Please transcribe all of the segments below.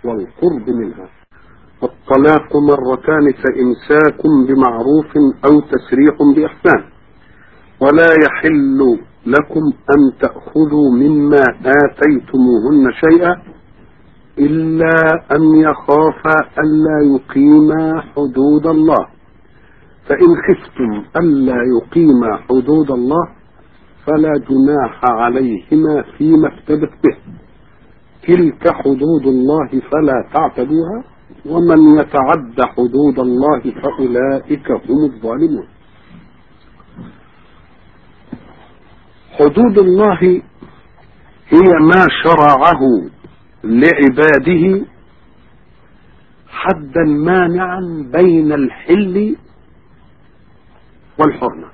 والقرب منها الطلاق مرتان فإمساك بمعروف أو تسريح بإحسان ولا يحل لكم أن تأخذوا مما آتيتموهن شيئا إلا أن يخافا ألا يقيما حدود الله فإن خفتم ألا يقيما حدود الله فلا جناح عليهما فيما افتدت به تلك حدود الله فلا تعتدوها ومن يتعد حدود الله فأولئك هم الظالمون حدود الله هي ما شرعه لعباده حدا مانعا بين الحل والحرمة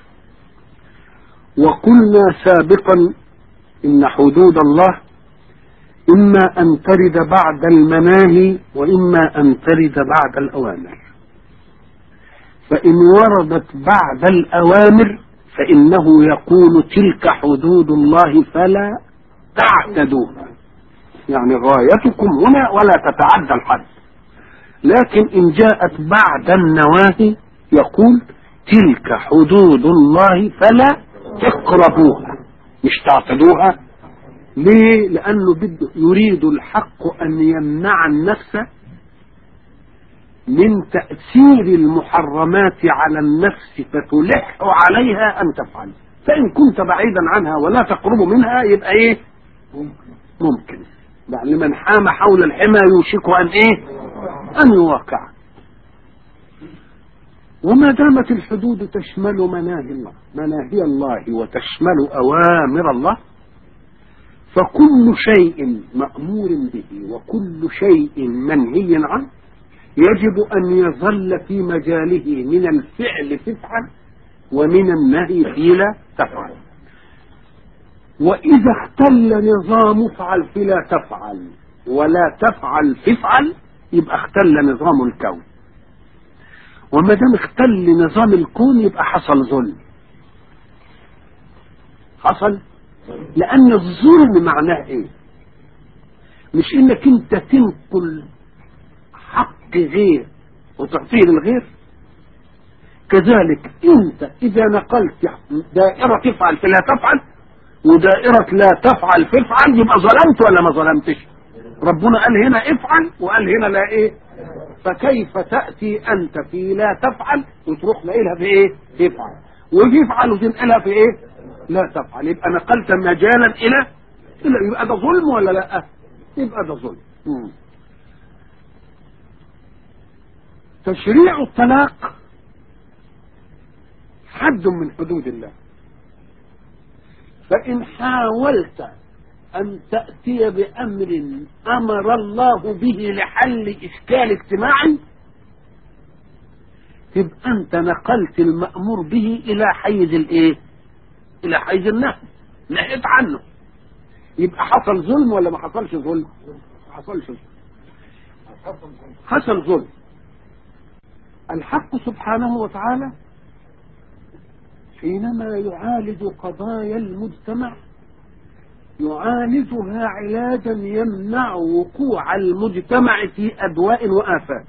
وقلنا سابقا إن حدود الله إما أن ترد بعد المناهي وإما أن ترد بعد الأوامر فإن وردت بعد الأوامر فإنه يقول تلك حدود الله فلا تعتدوها يعني غايتكم هنا ولا تتعدى الحد لكن إن جاءت بعد النواهي يقول تلك حدود الله فلا تقربوها مش تعتدوها ليه لأنه بده يريد الحق أن يمنع النفس من تأثير المحرمات على النفس فتلح عليها أن تفعل فإن كنت بعيدا عنها ولا تقرب منها يبقى إيه ممكن يعني لمن حام حول الحمى يوشك أن إيه أن يوقع وما دامت الحدود تشمل مناهي الله مناهي الله وتشمل أوامر الله فكل شيء مأمور به وكل شيء منهي عنه يجب أن يظل في مجاله من الفعل تفعل ومن النهي في لا تفعل وإذا اختل نظام افعل فلا تفعل ولا تفعل تفعل يبقى اختل نظام الكون وما دام اختل نظام الكون يبقى حصل ظلم حصل لأن الظلم معناه ايه مش انك انت تنقل حق غير وتعطيه للغير كذلك انت اذا نقلت دائرة تفعل فلا تفعل ودائرة لا تفعل فافعل يبقى ظلمت ولا ما ظلمتش ربنا قال هنا افعل وقال هنا لا ايه فكيف تأتي انت في لا تفعل وتروح لقيلها في ايه تفعل وتفعل وتنقلها في ايه لا تفعل يبقى نقلت مجالا الى الى يبقى ده ظلم ولا لا يبقى ده ظلم مم. تشريع الطلاق حد من حدود الله فإن حاولت أن تأتي بأمر أمر الله به لحل إشكال اجتماعي تبقى أنت نقلت المأمور به إلى حيز الإيه؟ إلى حيز النهي نهيت عنه يبقى حصل ظلم ولا ما حصلش ظلم؟ ما حصلش ظلم حصل ظلم الحق سبحانه وتعالى حينما يعالج قضايا المجتمع يعالجها علاجا يمنع وقوع المجتمع في أدواء وآفات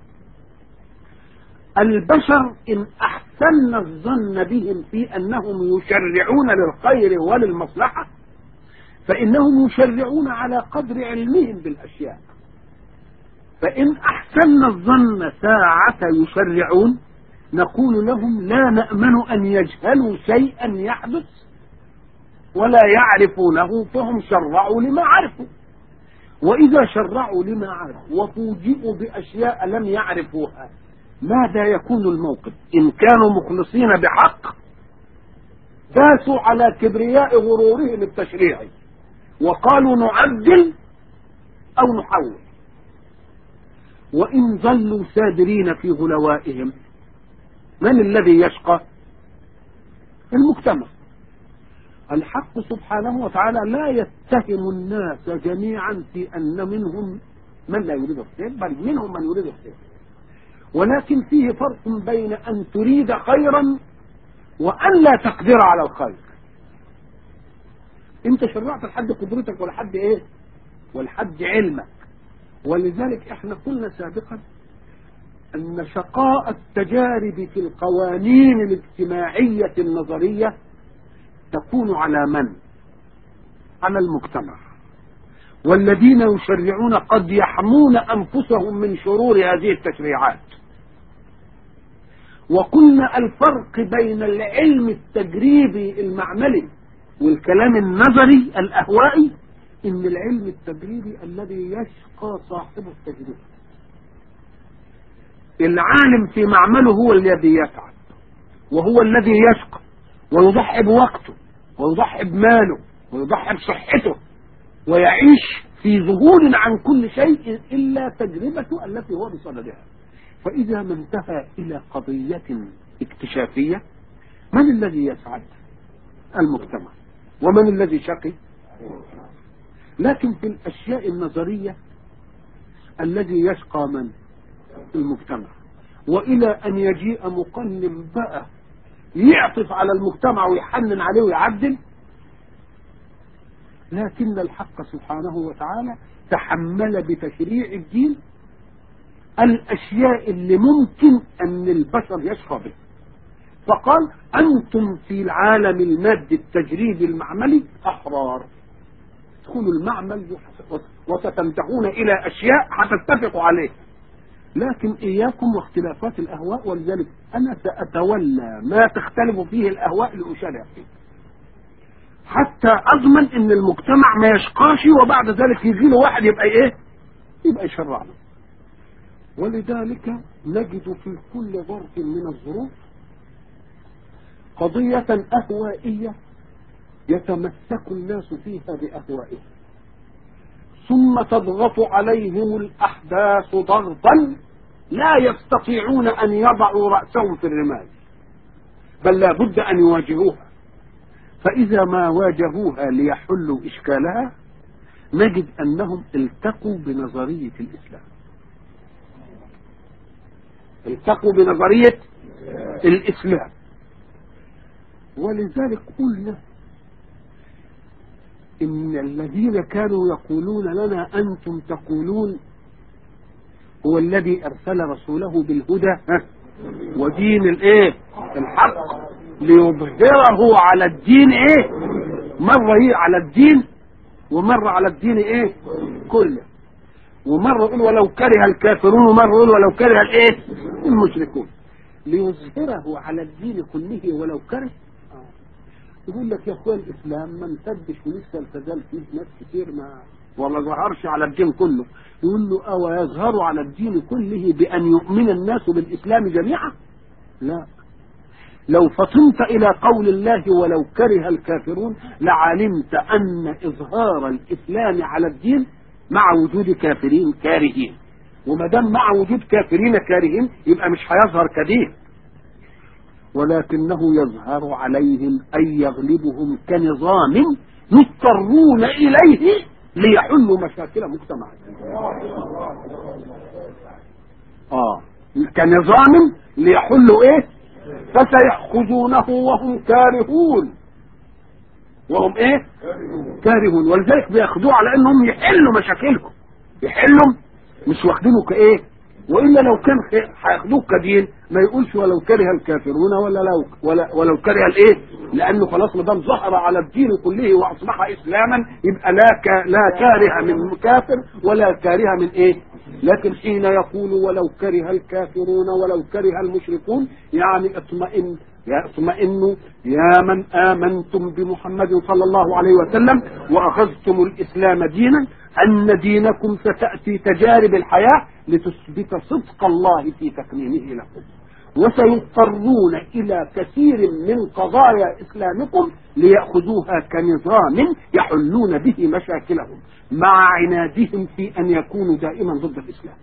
البشر إن أحسن الظن بهم في أنهم يشرعون للخير وللمصلحة فإنهم يشرعون على قدر علمهم بالأشياء فإن أحسن الظن ساعة يشرعون نقول لهم لا نأمن أن يجهلوا شيئا يحدث ولا يعرفونه فهم شرعوا لما عرفوا وإذا شرعوا لما عرفوا وفوجئوا بأشياء لم يعرفوها ماذا يكون الموقف إن كانوا مخلصين بحق داسوا على كبرياء غرورهم التشريعي وقالوا نعدل أو نحول وإن ظلوا سادرين في غلوائهم من الذي يشقى المجتمع الحق سبحانه وتعالى لا يتهم الناس جميعا في أن منهم من لا يريد الخير بل منهم من يريد الخير ولكن فيه فرق بين أن تريد خيرا وأن لا تقدر على الخير انت شرعت لحد قدرتك ولحد ايه ولحد علمك ولذلك احنا قلنا سابقا ان شقاء التجارب في القوانين الاجتماعية النظرية تكون على من على المجتمع والذين يشرعون قد يحمون انفسهم من شرور هذه التشريعات وقلنا الفرق بين العلم التجريبي المعملي والكلام النظري الاهوائي ان العلم التجريبي الذي يشقى صاحب التجربه العالم في معمله هو الذي يتعب وهو الذي يشقى ويضحي بوقته ويضحي بماله ويضحي بصحته ويعيش في ذهول عن كل شيء الا تجربته التي هو بصددها فاذا ما انتهى الى قضيه اكتشافيه من الذي يسعد المجتمع ومن الذي شقي لكن في الاشياء النظريه الذي يشقى من المجتمع والى ان يجيء مقنن بقى يعطف على المجتمع ويحنن عليه ويعدل لكن الحق سبحانه وتعالى تحمل بتشريع الدين الاشياء اللي ممكن ان البشر يشقى بها فقال انتم في العالم المادي التجريبي المعملي احرار ادخلوا المعمل وستنتهون الى اشياء هتتفقوا عليه لكن اياكم واختلافات الاهواء ولذلك انا ساتولى ما تختلف فيه الاهواء لاشارع فيه حتى اضمن ان المجتمع ما يشقاش وبعد ذلك يجي له واحد يبقى ايه يبقى يشرع له ولذلك نجد في كل ظرف من الظروف قضية أهوائية يتمسك الناس فيها بأهوائهم ثم تضغط عليهم الأحداث ضغطا لا يستطيعون أن يضعوا رأسهم في الرمال بل لا بد أن يواجهوها فإذا ما واجهوها ليحلوا إشكالها نجد أنهم التقوا بنظرية الإسلام التقوا بنظرية الإسلام ولذلك قلنا إن الذين كانوا يقولون لنا أنتم تقولون هو الذي أرسل رسوله بالهدى ودين الإيه الحق ليظهره على الدين إيه مرة هي على الدين ومرة على الدين إيه كله ومرة يقول ولو كره الكافرون ومرة يقول ولو كره الإيه المشركون ليظهره على الدين كله ولو كره يقول لك يا اخوان الاسلام ما امتدش ولسه التزال فيه ناس كتير ما وما ظهرش على الدين كله يقول له او يظهر على الدين كله بان يؤمن الناس بالاسلام جميعا لا لو فطنت الى قول الله ولو كره الكافرون لعلمت ان اظهار الاسلام على الدين مع وجود كافرين كارهين وما دام مع وجود كافرين كارهين يبقى مش هيظهر كدين ولكنه يظهر عليهم أي يغلبهم كنظام يضطرون إليه ليحلوا مشاكل مجتمعهم آه كنظام ليحلوا إيه فسيأخذونه وهم كارهون وهم إيه كارهون ولذلك بياخدوه على أنهم يحلوا مشاكلكم يحلوا مش واخدينه كإيه والا لو كان هياخدوك كدين ما يقولش ولو كره الكافرون ولا لو ولا ولو كره الايه لانه خلاص ما دام ظهر على الدين كله واصبح اسلاما يبقى لا ك... لا كاره من كافر ولا كاره من ايه لكن حين يقول ولو كره الكافرون ولو كره المشركون يعني اطمئن يا اطمئنوا يا من امنتم بمحمد صلى الله عليه وسلم واخذتم الاسلام دينا ان دينكم ستاتي تجارب الحياه لتثبت صدق الله في تكريمه لكم وسيضطرون الى كثير من قضايا اسلامكم لياخذوها كنظام يحلون به مشاكلهم مع عنادهم في ان يكونوا دائما ضد الاسلام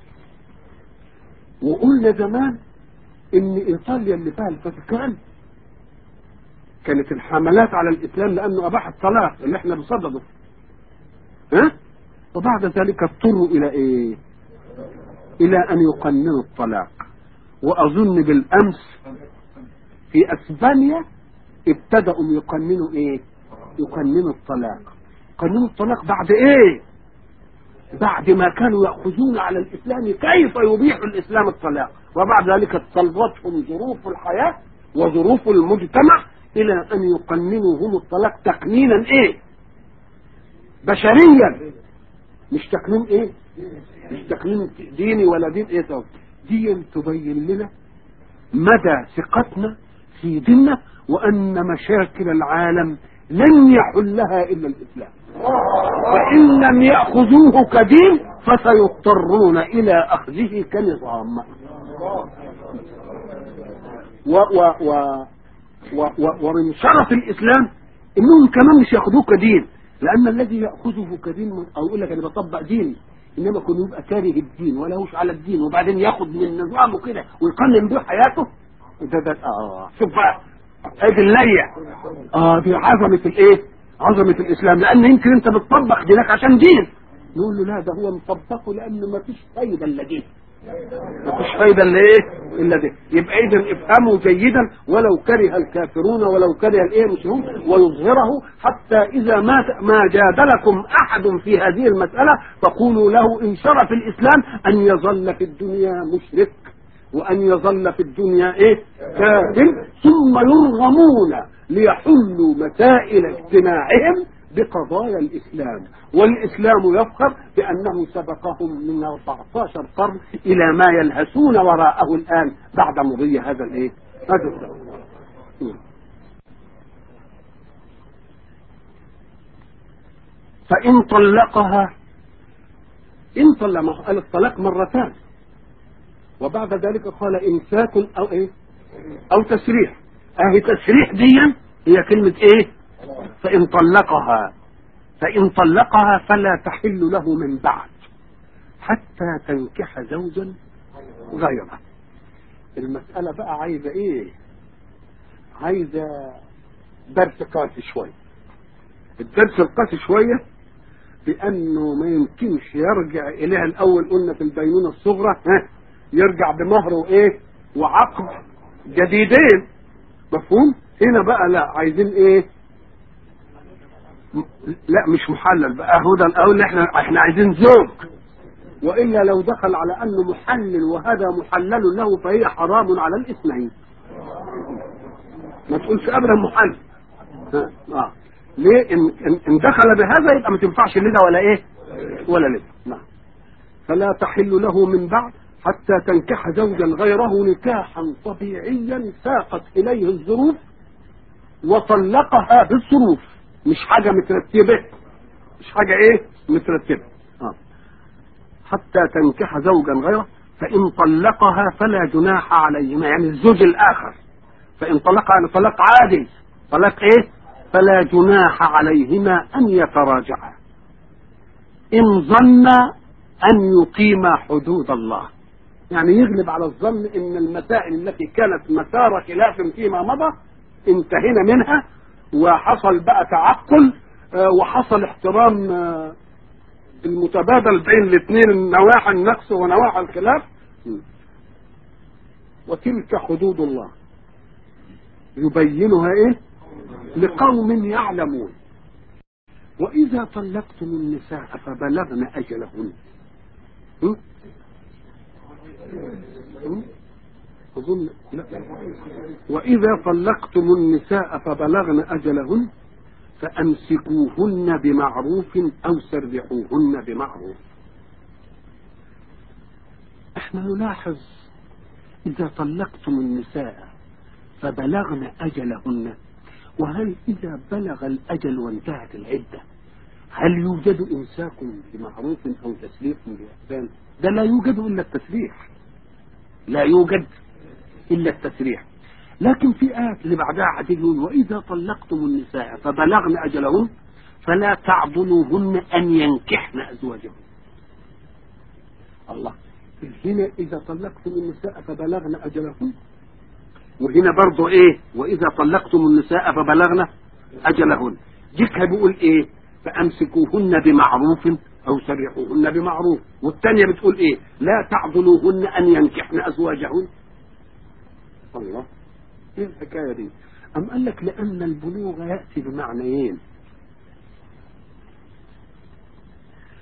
وقلنا زمان ان ايطاليا اللي فيها الفاتيكان كانت الحملات على الاسلام لانه اباح الطلاق اللي احنا بصدده ها وبعد ذلك اضطروا الى ايه الى ان يقننوا الطلاق واظن بالامس في اسبانيا ابتدأوا يقننوا ايه يقننوا الطلاق قننوا الطلاق بعد ايه بعد ما كانوا يأخذون على الإسلام كيف يبيح الإسلام الطلاق وبعد ذلك تسلطهم ظروف الحياة وظروف المجتمع إلى أن يقننوا هم الطلاق تقنينا إيه بشريا مش تقنين إيه مش تقنين ديني ولا دين إيه طب دي تبين لنا مدى ثقتنا في ديننا وأن مشاكل العالم لن يحلها إلا الإسلام فإن لم يأخذوه كدين فسيضطرون إلى أخذه كنظام و و و و و ومن شرف الإسلام إنهم كمان مش يأخذوه كدين لأن الذي يأخذه كدين أو يقول لك أنا بطبق ديني إنما كونه يبقى كاره الدين ولا هوش على الدين وبعدين ياخد من نظامه كده ويقنن به حياته ده ده آه شوف بقى ادي اللية اه دي عظمة الايه عظمة الاسلام لان يمكن انت بتطبق دينك عشان دين نقول له لا ده هو مطبقه لان ما فيش فايدة الا دين ما فيش فايدة الا ايه الا دين يبقى اذا افهموا جيدا ولو كره الكافرون ولو كره الايه المسلمون ويظهره حتى اذا ما ما جادلكم احد في هذه المسألة فقولوا له ان شرف الاسلام ان يظل في الدنيا مشرك وأن يظل في الدنيا إيه كافر ثم يرغمون ليحلوا مسائل اجتماعهم بقضايا الإسلام والإسلام يفخر بأنه سبقهم من 14 قرن إلى ما يلهسون وراءه الآن بعد مضي هذا الإيه هذا الزمن فإن طلقها إن طلق قال الطلاق مرتان وبعد ذلك قال امساك او ايه او تسريح اهي تسريح دي هي كلمة ايه فان طلقها فان طلقها فلا تحل له من بعد حتى تنكح زوجا غيره المسألة بقى عايزة ايه عايزة درس قاسي شوية الدرس القاسي شوية بأنه ما يمكنش يرجع إليها الأول قلنا في البينونة الصغرى ها يرجع بمهر وايه وعقد جديدين مفهوم هنا بقى لا عايزين ايه لا مش محلل بقى هو ده الاول احنا احنا عايزين زوج والا لو دخل على انه محلل وهذا محلل له فهي حرام على الاثنين ما تقولش ابدا محلل اه ليه ان ان دخل بهذا يبقى ما تنفعش لده ولا ايه ولا لده نعم فلا تحل له من بعد حتى تنكح زوجا غيره نكاحا طبيعيا ساقت اليه الظروف وطلقها بالظروف مش حاجة مترتبة مش حاجة ايه مترتبة آه. حتى تنكح زوجا غيره فإن طلقها فلا جناح عليهما يعني الزوج الآخر فإن طلقها يعني طلاق عادي طلاق ايه فلا جناح عليهما أن يتراجعا إن ظن أن يقيما حدود الله يعني يغلب على الظن ان المسائل التي كانت مسار خلاف فيما مضى انتهينا منها وحصل بقى تعقل وحصل احترام المتبادل بين الاثنين نواحي النقص ونواحي الخلاف وتلك حدود الله يبينها ايه لقوم يعلمون واذا طلقتم النساء فبلغن اجلهن أظن لا وإذا طلقتم النساء فبلغن أجلهن فأمسكوهن بمعروف أو سرحوهن بمعروف احنا نلاحظ إذا طلقتم النساء فبلغن أجلهن وهل إذا بلغ الأجل وانتهت العدة هل يوجد إمساك بمعروف أو تسريح بإحسان ده لا يوجد إلا التسريح لا يوجد إلا التسريح لكن في آيات اللي بعدها هتقول وإذا طلقتم النساء فبلغن أجلهن فلا تعضلوهن أن ينكحن أزواجهن الله هنا إذا طلقتم النساء فبلغن أجلهن وهنا برضو إيه وإذا طلقتم النساء فبلغن أجلهن جيكها بيقول إيه فأمسكوهن بمعروف أو سرحوهن بمعروف والثانية بتقول إيه لا تعضلوهن أن ينكحن أزواجهن الله ايه الحكاية دي أم قال لك لأن البلوغ يأتي بمعنيين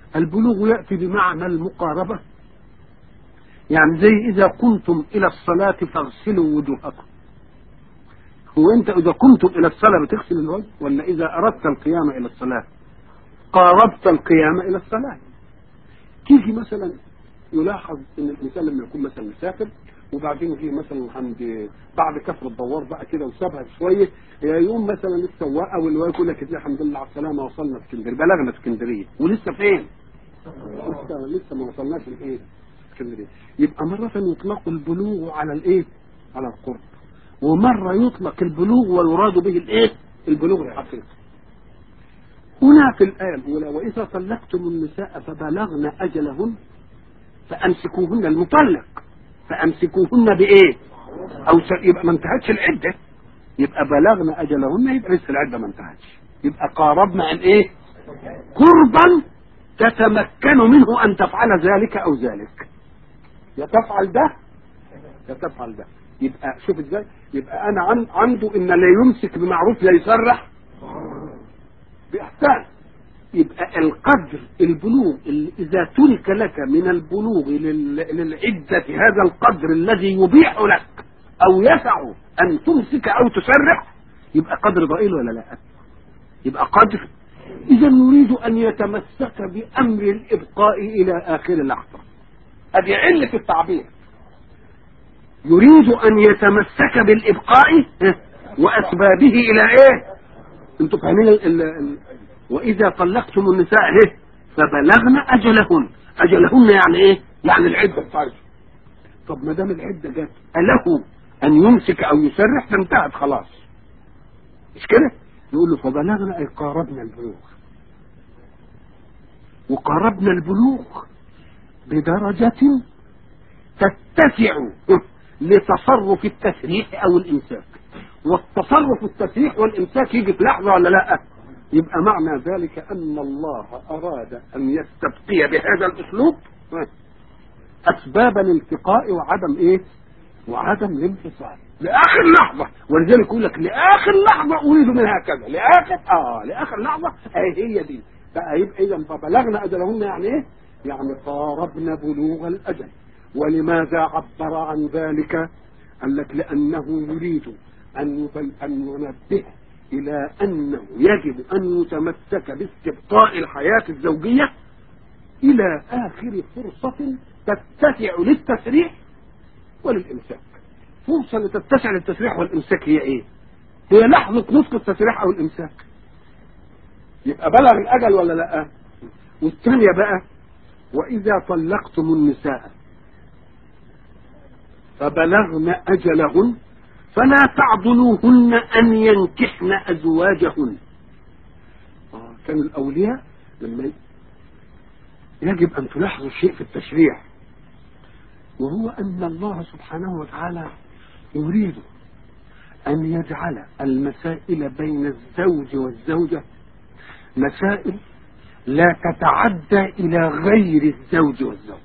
البلوغ يأتي بمعنى المقاربة يعني زي إذا قمتم إلى الصلاة فاغسلوا وجوهكم هو أنت إذا قمتم إلى الصلاة بتغسل الوجه ولا إذا أردت القيام إلى الصلاة قاربت القيام إلى الصلاة تيجي مثلا يلاحظ ان الانسان لما يكون مثلا مسافر وبعدين يجي مثلا عند بعد كفر الدوار بقى كده وسابها شويه يقوم مثلا السواق او اللي هو يقول لك الحمد لله على السلامه وصلنا اسكندريه بلغنا اسكندريه ولسه فين؟ لسه لسه ما وصلناش لايه؟ اسكندريه يبقى مره يطلق البلوغ على الايه؟ على القرب ومره يطلق البلوغ ويراد به الايه؟ البلوغ الحقيقي هنا في الآية الأولى وإذا طلقتم النساء فبلغن أجلهن فأمسكوهن المطلق فأمسكوهن بإيه؟ أو س... يبقى ما انتهتش العدة يبقى بلغن أجلهن يبقى لسه العدة ما انتهتش يبقى قاربنا عن إيه؟ قربا تتمكن منه أن تفعل ذلك أو ذلك يا تفعل ده يا تفعل ده يبقى شوف ازاي يبقى انا عن عنده ان لا يمسك بمعروف لا يسرح بإحسان يبقى القدر البلوغ اللي إذا ترك لك من البلوغ لل- للعدة هذا القدر الذي يبيح لك أو يسع أن تمسك أو تسرح يبقى قدر ضئيل ولا لا يبقى قدر إذا نريد أن يتمسك بأمر الإبقاء إلى آخر لحظة هذه علة التعبير يريد أن يتمسك بالإبقاء وأسبابه إلى إيه انتوا فاهمين ال ال ال واذا طلقتم النساء ايه فبلغن اجلهن اجلهن يعني ايه يعني العده بتاعته طب ما دام العده جت اله ان يمسك او يسرح فانتهت خلاص مش كده يقول له فبلغن اي قاربنا البلوغ وقاربنا البلوغ بدرجة تتسع لتصرف التسريح او الامساك والتصرف التسريح والامساك يجي في لحظه ولا لا يبقى معنى ذلك ان الله اراد ان يستبقي بهذا الاسلوب اسباب الالتقاء وعدم ايه وعدم الانفصال لاخر لحظه ولذلك يقول لك لاخر لحظه اريد منها كذا لاخر اه لاخر لحظه اهي هي دي بقى يبقى اذا فبلغنا اجلهن يعني ايه يعني قاربنا بلوغ الاجل ولماذا عبر عن ذلك قال لك لانه يريد أن يبل أن ينبه إلى أنه يجب أن يتمسك باستبقاء الحياة الزوجية إلى آخر فرصة تتسع للتسريح وللإمساك فرصة اللي تتسع للتسريح والإمساك هي إيه؟ هي لحظة نطق التسريح أو الإمساك يبقى بلغ الأجل ولا لأ؟ والثانية بقى وإذا طلقتم النساء فبلغن أجلهن فلا تعضلوهن أن ينكحن أزواجهن آه، كان الأولياء لما يجب أن تلاحظوا شيء في التشريع وهو أن الله سبحانه وتعالى يريد أن يجعل المسائل بين الزوج والزوجة مسائل لا تتعدى إلى غير الزوج والزوجة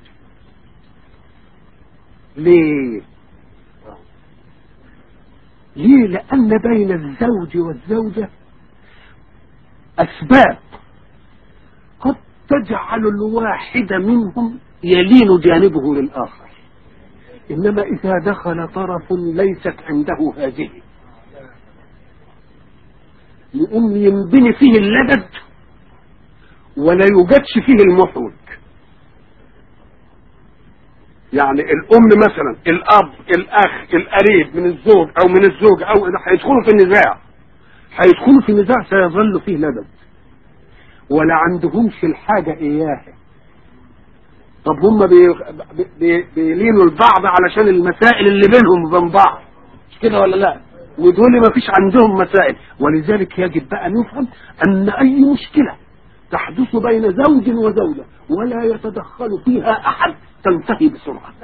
ليه؟ ليه لأن بين الزوج والزوجة أسباب قد تجعل الواحد منهم يلين جانبه للآخر إنما إذا دخل طرف ليست عنده هذه يقوم ينبني فيه اللدد ولا يوجدش فيه المحوج يعني الام مثلا الاب الاخ القريب من الزوج او من الزوج او هيدخلوا في النزاع هيدخلوا في النزاع سيظل فيه لدد ولا عندهمش الحاجة اياه طب هم بي بي بيلينوا البعض علشان المسائل اللي بينهم وبين بعض مش كده ولا لا ودول ما فيش عندهم مسائل ولذلك يجب بقى ان يفهم ان اي مشكلة تحدث بين زوج وزوجة ولا يتدخل فيها احد تنتهي بسرعة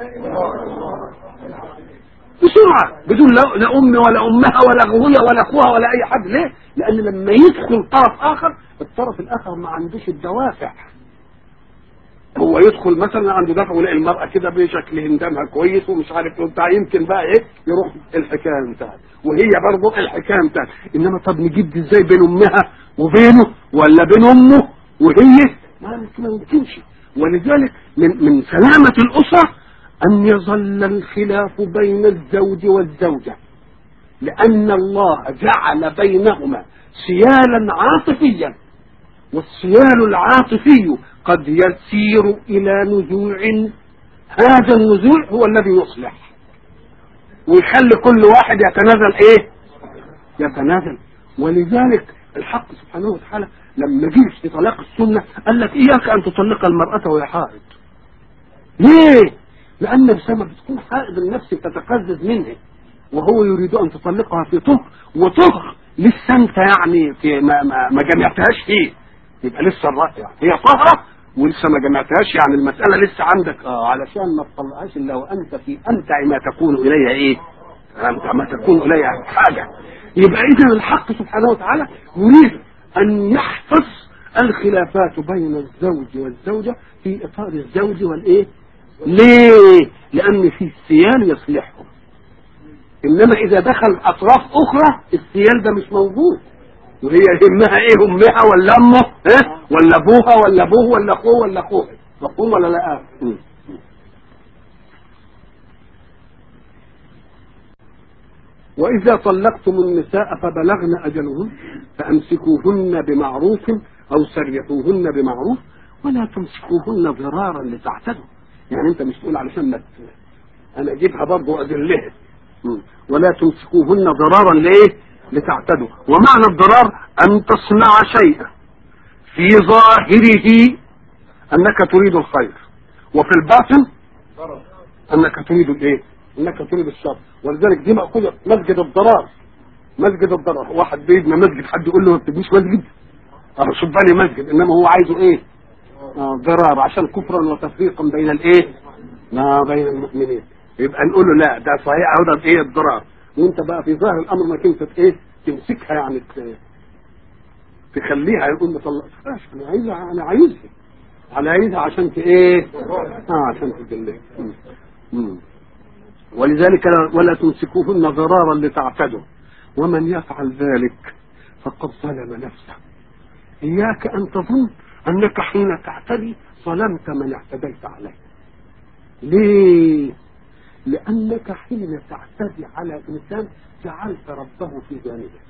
بسرعة بدون لا لا أم ولا أمها ولا أخويا ولا أخوها ولا أي حد ليه؟ لأن لما يدخل طرف آخر الطرف الآخر ما عندوش الدوافع هو يدخل مثلا عنده دفع ويلاقي المرأة كده بشكل هندامها كويس ومش عارف ايه بتاع يمكن بقى ايه يروح الحكاية انتهت وهي برضه الحكاية انتهت انما طب نجيب دي ازاي بين امها وبينه ولا بين امه وهي ما ما يمكنش ولذلك من من سلامة الأسرة أن يظل الخلاف بين الزوج والزوجة لأن الله جعل بينهما سيالا عاطفيا والسيال العاطفي قد يسير إلى نزوع هذا النزوع هو الذي يصلح ويخلي كل واحد يتنازل ايه يتنازل ولذلك الحق سبحانه وتعالى لما جه في طلاق السنة قال لك إياك أن تطلق المرأة وهي حائض ليه؟ لأن بسبب بتكون حائض النفس تتقزز منه وهو يريد أن تطلقها في طهر وطهر لسه أنت يعني في ما, ما, ما جمعتهاش فيه يبقى لسه الرأي يعني هي طهرة ولسه ما جمعتهاش يعني المسألة لسه عندك اه علشان ما تطلقهاش إلا وأنت في أمتع ما تكون إليها إيه؟ أمتع ما تكون إليها حاجة يبقى إذا الحق سبحانه وتعالى يريد أن يحفظ الخلافات بين الزوج والزوجة في إطار الزوج والإيه؟ ليه؟ لأن في السيال يصلحهم إنما إذا دخل أطراف أخرى السيال ده مش موجود وهي يهمها إيه أمها ولا أمه إيه؟ ولا أبوها ولا أبوه ولا أخوه ولا أخوه مفهوم ولا لا؟ م. وإذا طلقتم النساء فبلغن أجلهن فأمسكوهن بمعروف أو سرحوهن بمعروف ولا تمسكوهن ضرارا لتعتدوا يعني أنت مش تقول علشان ما أنا أجيبها برضه أذلها ولا تمسكوهن ضرارا لإيه؟ لتعتدوا ومعنى الضرار أن تصنع شيئا في ظاهره أنك تريد الخير وفي الباطن أنك تريد الإيه؟ انك تريد الشر ولذلك دي مأخوذة مسجد الضرار مسجد الضرار واحد بيبنى مسجد حد يقول له ما بتبنيش مسجد اه شوف بني مسجد انما هو عايزه ايه آه ضرار عشان كفرا وتفريقا بين الايه لا بين المؤمنين يبقى نقول له لا ده صحيح هو ده ايه الضرار وانت بقى في ظاهر الامر ما كنت ايه تمسكها يعني تخليها يقول ما طلقتهاش انا عايزها انا عايزها انا عايزها عشان ايه اه عشان تدلك ولذلك ولا تمسكوهن ضرارا لتعتدوا ومن يفعل ذلك فقد ظلم نفسه إياك أن تظن أنك حين تعتدي ظلمت من اعتديت عليه ليه لأنك حين تعتدي على إنسان جعلت ربه في جانبك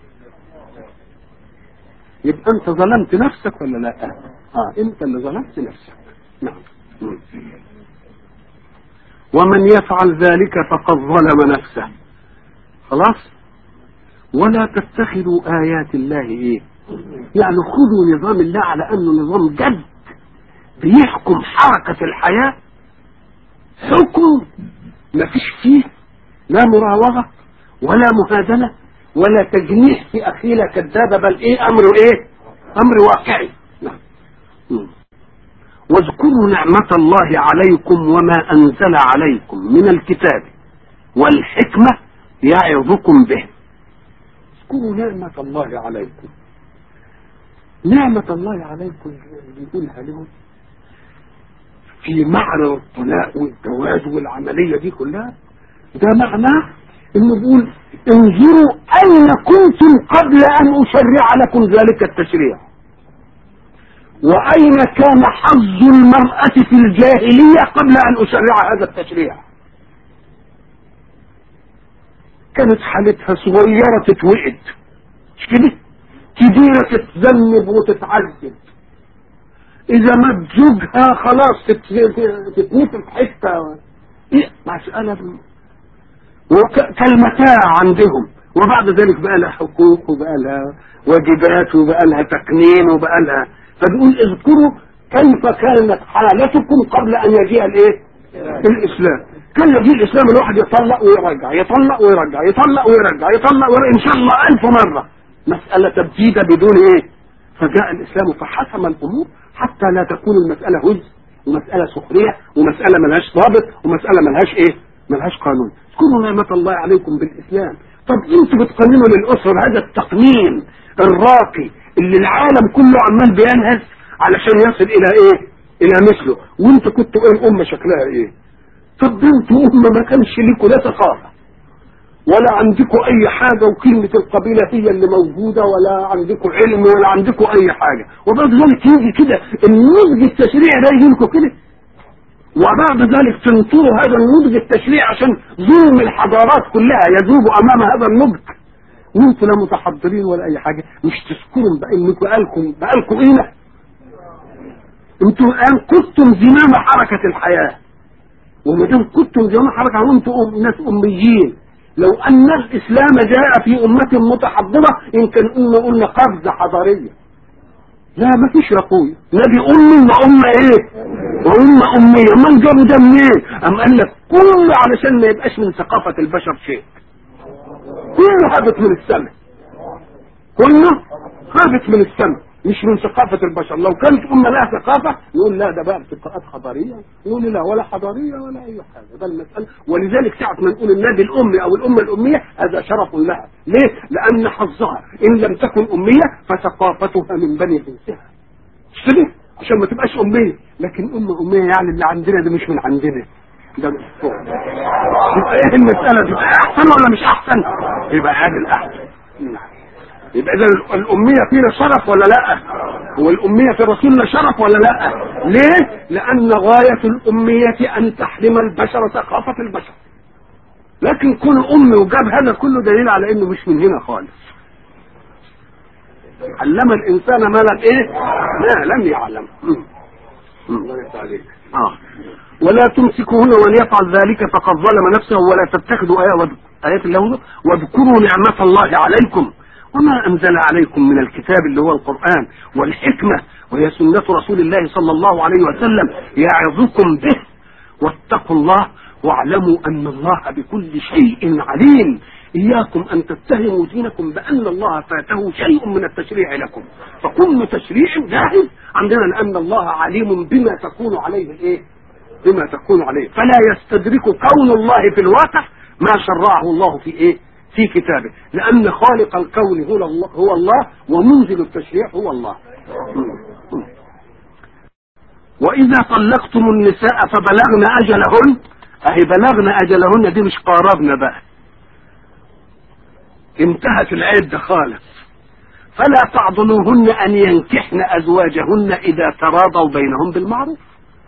يبقى أنت ظلمت نفسك ولا لا آه أنت اللي ظلمت نفسك نعم ومن يفعل ذلك فقد ظلم نفسه خلاص ولا تتخذوا آيات الله إيه يعني خذوا نظام الله على أنه نظام جد بيحكم حركة الحياة حكم ما فيش فيه لا مراوغة ولا مهادنة ولا تجنيح في أخيلة كذابة بل إيه أمر إيه أمر واقعي نعم واذكروا نعمة الله عليكم وما أنزل عليكم من الكتاب والحكمة يعظكم به اذكروا نعمة الله عليكم نعمة الله عليكم بيقولها لهم في معنى الطلاق والجواز والعملية دي كلها ده معناه انه بيقول انظروا اين كنتم قبل ان اشرع لكم ذلك التشريع وأين كان حظ المرأة في الجاهلية قبل أن أشرع هذا التشريع كانت حالتها صغيرة تتوئد مش كده كبيرة تتذنب وتتعذب إذا مات زوجها خلاص تتنفي في حتة إيه مسألة كالمتاع عندهم وبعد ذلك بقى لها حقوق وبقى لها واجبات وبقى لها تقنين وبقى لها فبيقول اذكروا كيف كانت حالتكم قبل ان يجيء الايه الاسلام كان يجيء الاسلام الواحد يطلق ويرجع يطلق ويرجع يطلق ويرجع يطلق ويرجع ان شاء الله الف مرة مسألة تبديدة بدون ايه فجاء الاسلام فحسم الامور حتى لا تكون المسألة هز ومسألة سخرية ومسألة ملهاش ضابط ومسألة ملهاش ايه ملهاش قانون اذكروا نعمة الله عليكم بالاسلام طب انتوا بتقننوا للاسر هذا التقنين الراقي اللي العالم كله عمال بينهز علشان يصل الى ايه الى مثله وانت كنت ايه الامه شكلها ايه طب انتوا امه ما كانش ليكوا لا ثقافه ولا عندكم اي حاجة وكلمة القبيلة هي اللي موجودة ولا عندكم علم ولا عندكم اي حاجة وبعد ذلك يجي كده النضج التشريعي ده يجي لكم كده وبعد ذلك تنطروا هذا النضج التشريعي عشان ظلم الحضارات كلها يذوب امام هذا النضج وانتوا لا متحضرين ولا اي حاجة مش تذكروا بقى انكم بقالكم بقالكم قيمة انتوا الان كنتم زمام حركة الحياة وما دام كنتم زمام حركة وانتم أم ناس اميين لو ان الاسلام جاء في امة متحضرة يمكن قلنا قلنا قفزة حضارية لا ما فيش يا اخويا نبي امي وام ايه وام امية من جابوا ده منين ام قال لك كله علشان ما يبقاش من ثقافة البشر شيء كله هابط من السماء كله هابط من السماء مش من ثقافة البشر لو كانت أمة لها ثقافة يقول لا ده بقى ارتقاءات حضارية يقول لا ولا حضارية ولا أي حاجة ده المسألة ولذلك ساعة ما نقول النادي الأمي أو الأمة الأمية هذا شرف لها ليه؟ لأن حظها إن لم تكن أمية فثقافتها من بني جنسها كده عشان ما تبقاش أمية لكن أمة أمية يعني اللي عندنا ده مش من عندنا ده من فوق يبقى ايه المسألة دي أحسن ولا مش أحسن؟ يبقى هذا الأحسن نعم يبقى اذا الاميه فينا شرف ولا لا والاميه في رسولنا شرف ولا لا ليه لان غايه الاميه ان تحرم البشر ثقافه البشر لكن كل ام وجاب هذا كله دليل على انه مش من هنا خالص علم الانسان ما لم ايه ما لم يعلم اه ولا تمسكوهن وليفعل ذلك فقد ظلم نفسه ولا تتخذوا ايات الله واذكروا نعمه الله عليكم وما أنزل عليكم من الكتاب اللي هو القرآن والحكمة وهي سنة رسول الله صلى الله عليه وسلم يعظكم به واتقوا الله واعلموا أن الله بكل شيء عليم إياكم أن تتهموا دينكم بأن الله فاته شيء من التشريع لكم فكل تشريع جاهز عندنا لأن الله عليم بما تكون عليه الإيه؟ بما تكون عليه فلا يستدرك كون الله في الواقع ما شرعه الله في إيه؟ في كتابه لأن خالق الكون هو الله, هو الله ومنزل التشريع هو الله وإذا طلقتم النساء فبلغن أجلهن أهي بلغن أجلهن دي مش قاربنا بقى انتهت العدة خالص فلا تعضلوهن أن ينكحن أزواجهن إذا تراضوا بينهم بالمعروف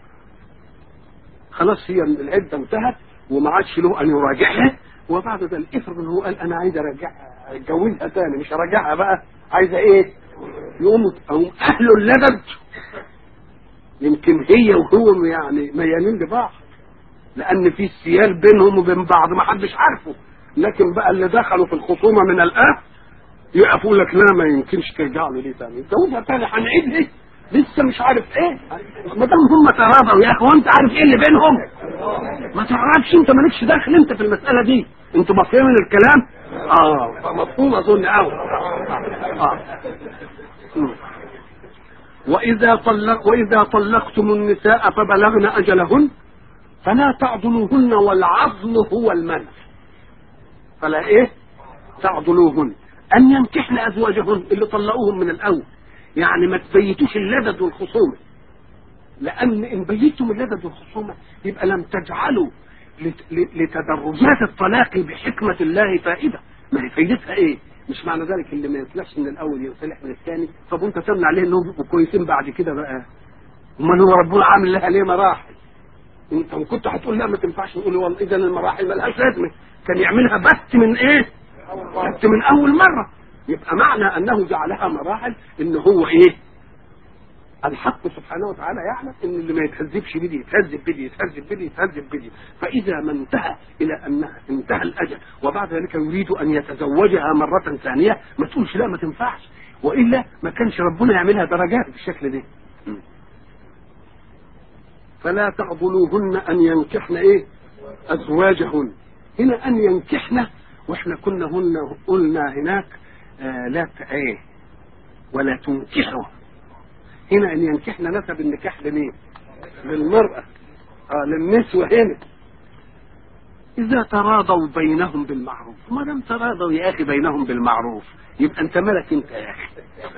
خلاص هي العدة انتهت وما عادش له أن يراجعها وبعد ذلك افرض ان هو قال انا عايز ارجعها اتجوزها تاني مش هرجعها بقى عايزه ايه يقوم يقوم اهل اللبن يمكن هي وهو يعني ميالين لبعض لان في سيال بينهم وبين بعض ما حدش عارفه لكن بقى اللي دخلوا في الخصومه من الاب يقفوا لك لا ما يمكنش ترجع له ليه تاني اتجوزها تاني هنعيد ليه لسه مش عارف ايه ما دام هم تراضوا يا اخي وانت عارف ايه اللي بينهم ما تعرفش انت مالكش داخل انت في المساله دي انتوا مفهومين الكلام اه مفهوم اظن قوي اه واذا طلق واذا طلقتم النساء فبلغن اجلهن فلا تعضلوهن والعضل هو المنع فلا ايه تعضلوهن ان ينكحن ازواجهن اللي طلقوهم من الاول يعني ما تبيتوش اللدد والخصومه لان ان بيتم اللدد والخصومه يبقى لم تجعلوا لتدرجات الطلاق بحكمة الله فائدة ما هي فايدتها ايه مش معنى ذلك اللي ما يصلحش من الاول يصلح من الثاني طب وانت تمنع عليه انهم يبقوا كويسين بعد كده بقى امال هو ربنا عامل لها ليه مراحل انت كنت هتقول لا ما تنفعش نقول والله اذا المراحل ما لهاش لازمه كان يعملها بس من ايه بس من اول مره يبقى معنى انه جعلها مراحل ان هو ايه الحق سبحانه وتعالى يعلم ان اللي ما يتهذبش بدي يتهذب بدي يتهذب بدي يتهذب بدي فاذا ما انتهى الى انها انتهى الاجل وبعد ذلك يريد ان يتزوجها مره ثانيه ما تقولش لا ما تنفعش والا ما كانش ربنا يعملها درجات بالشكل ده فلا تعضلوهن ان ينكحن ايه ازواجهن هنا ان ينكحن واحنا كنا هن قلنا هناك آه لا ايه ولا تنكحوا هنا ان ينكحن نسب النكاح لمين للمرأة اه للنسوة هنا اذا تراضوا بينهم بالمعروف ما دام تراضوا يا اخي بينهم بالمعروف يبقى انت ملك انت يا اخي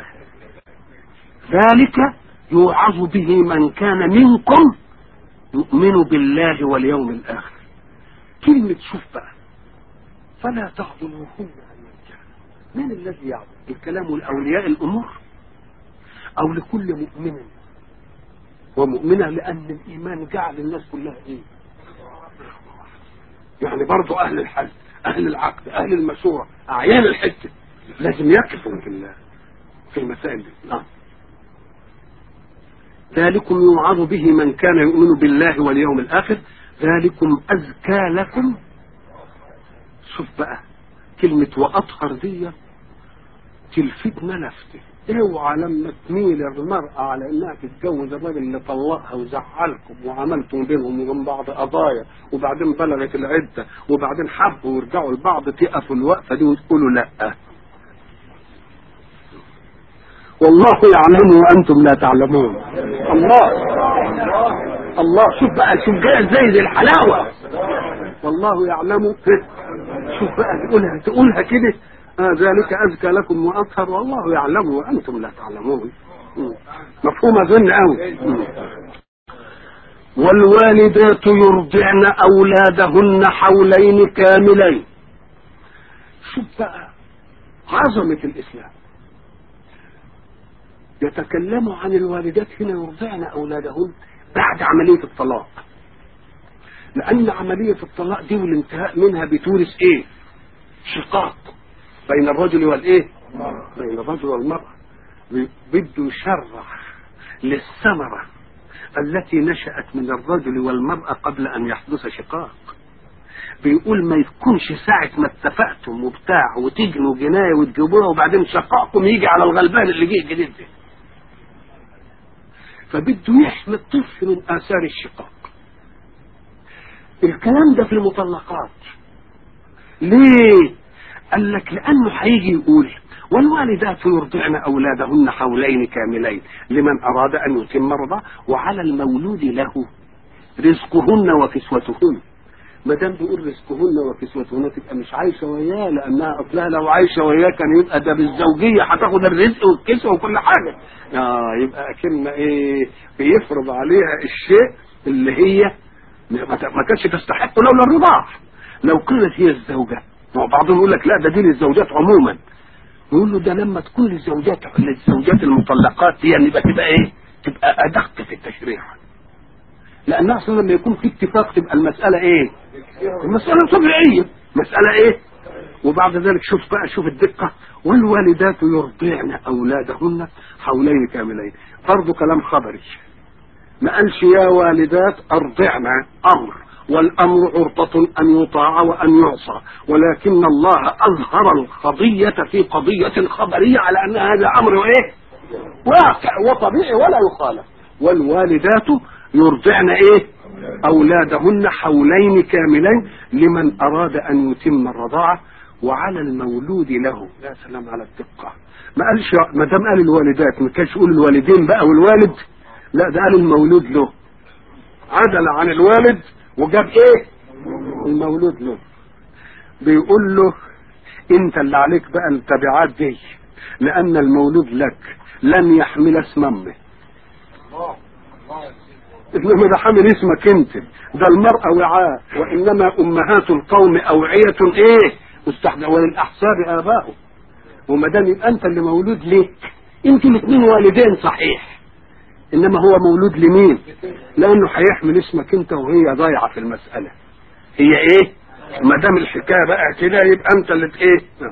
ذلك يوعظ به من كان منكم يؤمن بالله واليوم الاخر كلمة شوف بقى فلا تعضلوهن أن يرجعن من الذي يعضل الكلام الأولياء الأمور أو لكل مؤمن ومؤمنة لأن الإيمان جعل الناس كلها إيه يعني برضو أهل الحل أهل العقد أهل المشورة أعيان الحتة لازم يقفوا في الله في المسائل دي نعم ذلكم يوعظ به من كان يؤمن بالله واليوم الآخر ذلكم أزكى لكم شوف بقى كلمة وأطهر دي تلفتنا لفتة اوعى لما تميل المرأة على انها تتجوز الراجل اللي طلقها وزعلكم وعملتم بينهم وبين بعض قضايا وبعدين بلغت العدة وبعدين حبوا ويرجعوا لبعض تقفوا الوقفة دي وتقولوا لا والله يعلم وانتم لا تعلمون الله الله شوف بقى شوف جاي ازاي دي الحلاوه والله يعلم شوف بقى تقولها تقولها كده آه ذلك أزكى لكم وأطهر والله يعلم وأنتم لا تعلمون مفهوم أظن أوي والوالدات يرضعن أولادهن حولين كاملين شوف بقى عظمة الإسلام يتكلم عن الوالدات هنا يرضعن أولادهن بعد عملية الطلاق لأن عملية الطلاق دي والانتهاء منها بتورث إيه؟ شقاق بين الرجل والايه بين الرجل والمرأة بده يشرح للثمرة التي نشأت من الرجل والمرأة قبل أن يحدث شقاق بيقول ما يكونش ساعة ما اتفقتم وبتاع وتجنوا جناية وتجيبوها وبعدين شقاقكم يجي على الغلبان اللي جه جديد ده فبده يحمي الطفل من آثار الشقاق الكلام ده في المطلقات ليه قال لك لانه هيجي يقول والوالدات يرضعن اولادهن حولين كاملين لمن اراد ان يتم الرضاعه وعلى المولود له رزقهن وكسوتهن ما دام بيقول رزقهن وكسوتهن تبقى مش عايشه وياه لانها اصلها لو عايشه وياه كان يبقى ده بالزوجيه هتاخد الرزق والكسوه وكل حاجه اه يبقى اكن ايه بيفرض عليها الشيء اللي هي ما كانتش تستحقه لولا الرضاعه لو كانت هي الزوجه وبعضهم يقول لك لا ده دي للزوجات عموما يقول له ده لما تكون للزوجات للزوجات المطلقات دي يعني يبقى تبقى ايه؟ تبقى ادق في التشريع لان اصلا لما يكون في اتفاق تبقى المساله ايه؟ المساله طبيعيه مساله ايه؟ وبعد ذلك شوف بقى شوف الدقه والوالدات يرضعن اولادهن حولين كاملين برضه كلام خبري ما قالش يا والدات ارضعن امر والامر عرضة ان يطاع وان يعصى ولكن الله اظهر القضية في قضية خبرية على ان هذا امر ايه واقع وطبيعي ولا يخالف والوالدات يرضعن ايه اولادهن حولين كاملين لمن اراد ان يتم الرضاعة وعلى المولود له يا سلام على الدقة ما قالش ما دام قال الوالدات ما كانش يقول الوالدين بقى والوالد لا ده قال المولود له عدل عن الوالد وجاب ايه المولود له بيقول له انت اللي عليك بقى التبعات دي لان المولود لك لن يحمل اسم امه انما ده حامل اسمك انت ده المرأة وعاء وانما امهات القوم اوعية ايه مستحدث وللاحساب اباؤه وما دام يبقى انت اللي مولود ليك انتوا الاثنين والدين صحيح انما هو مولود لمين لانه هيحمل اسمك انت وهي ضايعه في المساله هي ايه ما دام الحكايه بقى كده يبقى انت اللي ايه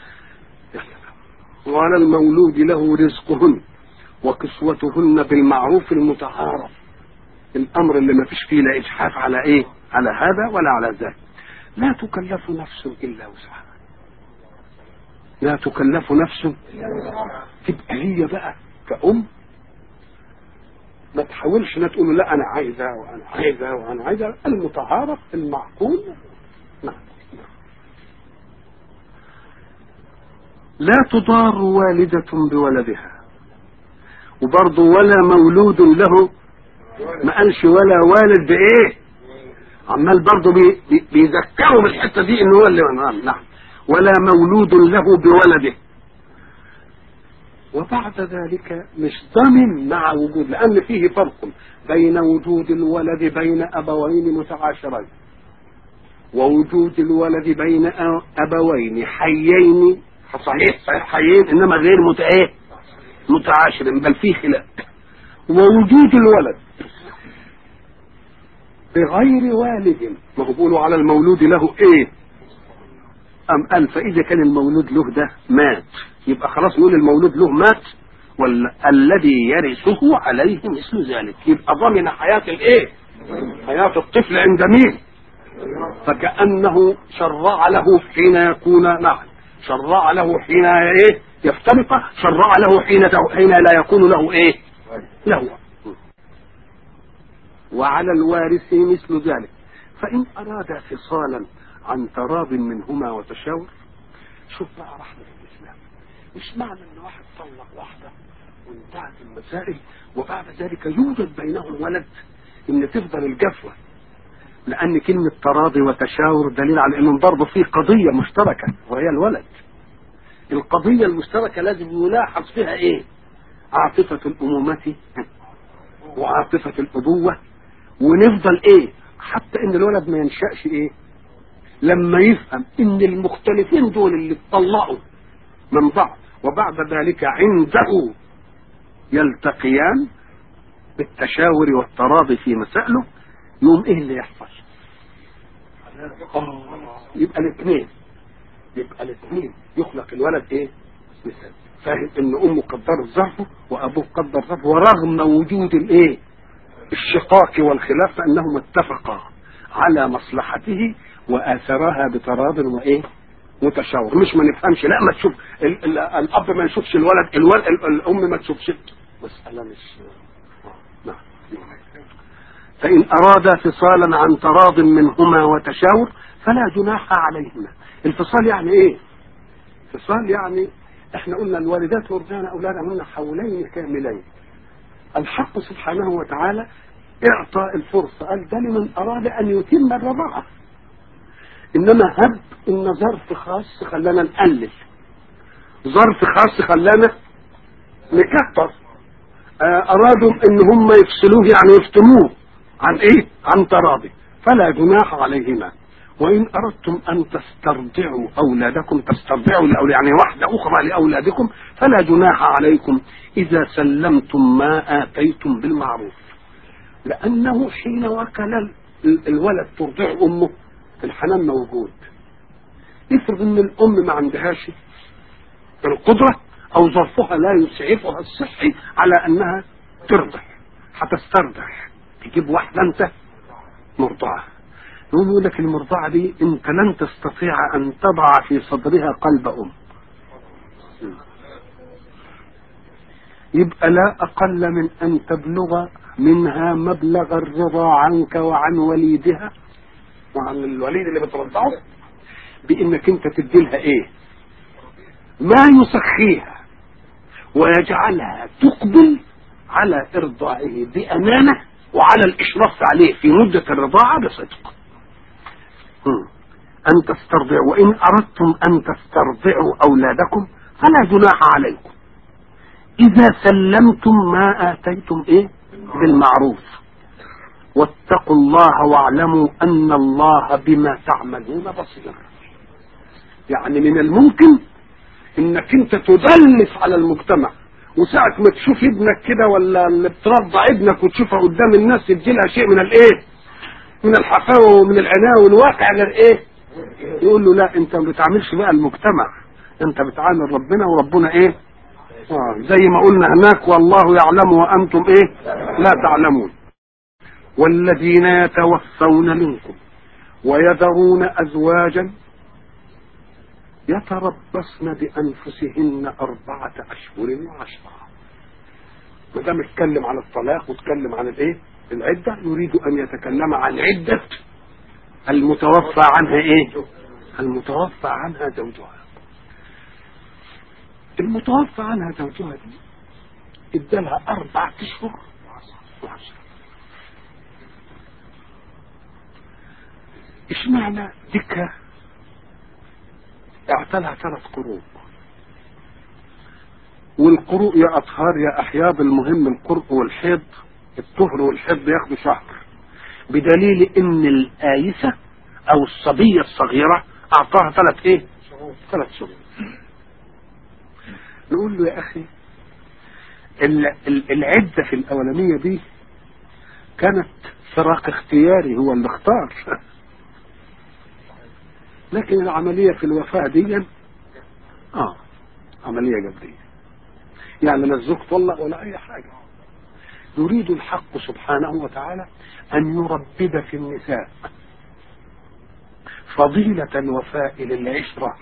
وعلى المولود له رزقهن وكسوتهن بالمعروف المتعارف الامر اللي ما فيش فيه لا اجحاف على ايه على هذا ولا على ذاك لا تكلف نفس الا وسعها لا تكلف نفس تبقى هي بقى كأم ما تحاولش انها تقول لا انا عايزه وانا عايزه وانا عايزه المتعارف المعقول نعم لا تضار والدة بولدها وبرضه ولا مولود له ما قالش ولا والد بايه عمال برضه بي بي بيذكروا بالحته دي ان هو اللي نعم ولا مولود له بولده وبعد ذلك مش ضامن مع وجود لأن فيه فرق بين وجود الولد بين أبوين متعاشرين ووجود الولد بين ابوين حيين صحيح صحيح حيين انما غير مت ايه متعاشر بل في خلاف ووجود الولد بغير والد ما هو بيقولوا على المولود له ايه ام قال فاذا كان المولود له ده مات يبقى خلاص نقول المولود له مات ولا الذي يرثه عليه مثل ذلك يبقى ضمن حياة الايه حياة الطفل عند مين فكأنه شرع له حين يكون نعم شرع له حين ايه يفترق شرع له حين حين لا يكون له ايه له وعلى الوارث مثل ذلك فإن أراد فصالا عن تراض منهما وتشاور شوف بقى رحمة الإسلام مش معنى ان واحد طلق واحدة وانتهت المسائل وبعد ذلك يوجد بينهم ولد ان تفضل الجفوة لان كلمة تراضي وتشاور دليل على انهم برضه في قضية مشتركة وهي الولد القضية المشتركة لازم يلاحظ فيها ايه عاطفة الامومة وعاطفة الابوة ونفضل ايه حتى ان الولد ما ينشأش ايه لما يفهم ان المختلفين دول اللي اتطلقوا من بعض وبعد ذلك عنده يلتقيان بالتشاور والتراضي في مسائله يوم ايه اللي يحصل آه، يبقى الاثنين يبقى الاثنين يخلق الولد ايه مثال فاهم ان امه قدرت ظرفه وابوه قدر ظرفه ورغم وجود الايه الشقاق والخلاف فانهما اتفقا على مصلحته واثرها بتراض وايه متشاور مش ما نفهمش لا ما تشوف ال ال الاب ما يشوفش الولد الولد ال الام ما تشوفش مساله مش نعم فان اراد فصالا عن تراض منهما وتشاور فلا جناح عليهما الفصال يعني ايه فصال يعني احنا قلنا الوالدات يرضعن اولادهن حولين كاملين الحق سبحانه وتعالى اعطى الفرصه قال ده لمن اراد ان يتم الرضاعه انما هب ان ظرف خاص خلانا نقلل ظرف خاص خلانا نكتر ارادوا ان هم يفصلوه يعني يفتنوه عن ايه عن تراضي فلا جناح عليهما وان اردتم ان تسترضعوا اولادكم تسترضعوا لأولاد يعني واحده اخرى لاولادكم فلا جناح عليكم اذا سلمتم ما اتيتم بالمعروف لانه حين وكل الولد ترضع امه الحنان موجود افرض ان الام ما عندهاش القدرة او ظرفها لا يسعفها الصحي على انها ترضع هتسترضع تجيب واحدة انت مرضعة يقوم يقول لك المرضعة دي انت لن تستطيع ان تضع في صدرها قلب ام يبقى لا اقل من ان تبلغ منها مبلغ الرضا عنك وعن وليدها وعن الوليد اللي بترضعه بانك انت تديلها ايه ما يسخيها ويجعلها تقبل على ارضاعه بامانه وعلى الاشراف عليه في مده الرضاعه بصدق ان تسترضعوا وان اردتم ان تسترضعوا اولادكم فلا جناح عليكم اذا سلمتم ما اتيتم ايه بالمعروف واتقوا الله واعلموا ان الله بما تعملون بصير يعني من الممكن انك انت تدلس على المجتمع وساعة ما تشوف ابنك كده ولا اللي بترضع ابنك وتشوفها قدام الناس تديلها شيء من الايه من الحفاوة ومن العناية والواقع غير ايه يقول له لا انت ما بتعاملش بقى المجتمع انت بتعامل ربنا وربنا ايه آه زي ما قلنا هناك والله يعلم وانتم ايه لا تعلمون والذين يتوفون منكم ويذرون ازواجا يتربصن بانفسهن اربعه اشهر وعشرا ما دام اتكلم عن الطلاق واتكلم عن الايه العده يريد ان يتكلم عن عده المتوفى عنها ايه المتوفى عنها زوجها المتوفى عنها زوجها دي ادالها اربع اشهر وعشرة اشمعنى ديكها اعتلها ثلاث قروء والقروء يا اطهار يا احياض المهم القرء والحيض الطهر والحيض ياخدوا شهر بدليل ان الايسه او الصبيه الصغيره اعطاها ثلاث ايه ثلاث شهور نقول له يا اخي ال- ال- العده في الاولانيه دي كانت فراق اختياري هو اللي اختار لكن العمليه في الوفاه دي اه عمليه جبريه يعني لا الزوج طلق ولا اي حاجه يريد الحق سبحانه وتعالى ان يربب في النساء فضيلة الوفاء للعشرة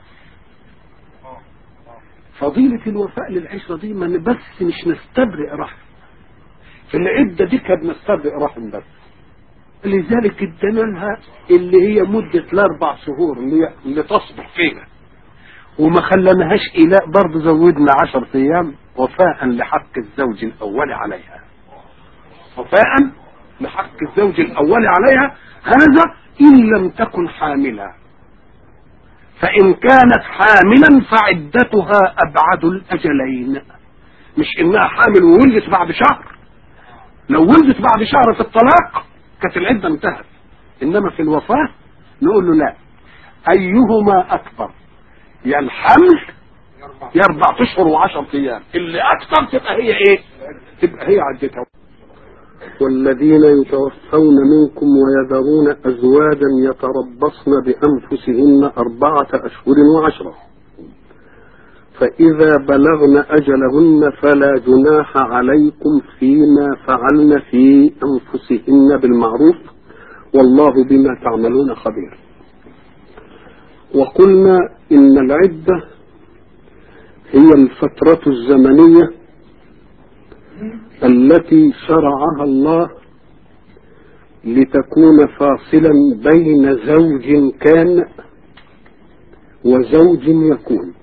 فضيلة الوفاء للعشرة دي ما بس مش نستبرئ رحم في العدة دي كانت نستبرئ رحم بس لذلك ادينا لها اللي هي مدة الأربع شهور اللي, اللي تصبح فيها وما خلناهاش إلاء برضه زودنا عشر أيام وفاء لحق الزوج الأول عليها وفاء لحق الزوج الأول عليها هذا إن لم تكن حاملا فإن كانت حاملا فعدتها أبعد الأجلين مش إنها حامل وولدت بعد شهر لو ولدت بعد شهر في الطلاق كانت العدة انتهت إنما في الوفاة نقول له لا أيهما أكبر يا الحمل يا أربع أشهر وعشر أيام اللي أكثر تبقى هي إيه؟ تبقى هي عدتها والذين يتوفون منكم ويذرون أزواجا يتربصن بأنفسهن أربعة أشهر وعشرة فإذا بلغن أجلهن فلا جناح عليكم فيما فعلن في أنفسهن بالمعروف والله بما تعملون خبير وقلنا إن العدة هي الفترة الزمنية التي شرعها الله لتكون فاصلا بين زوج كان وزوج يكون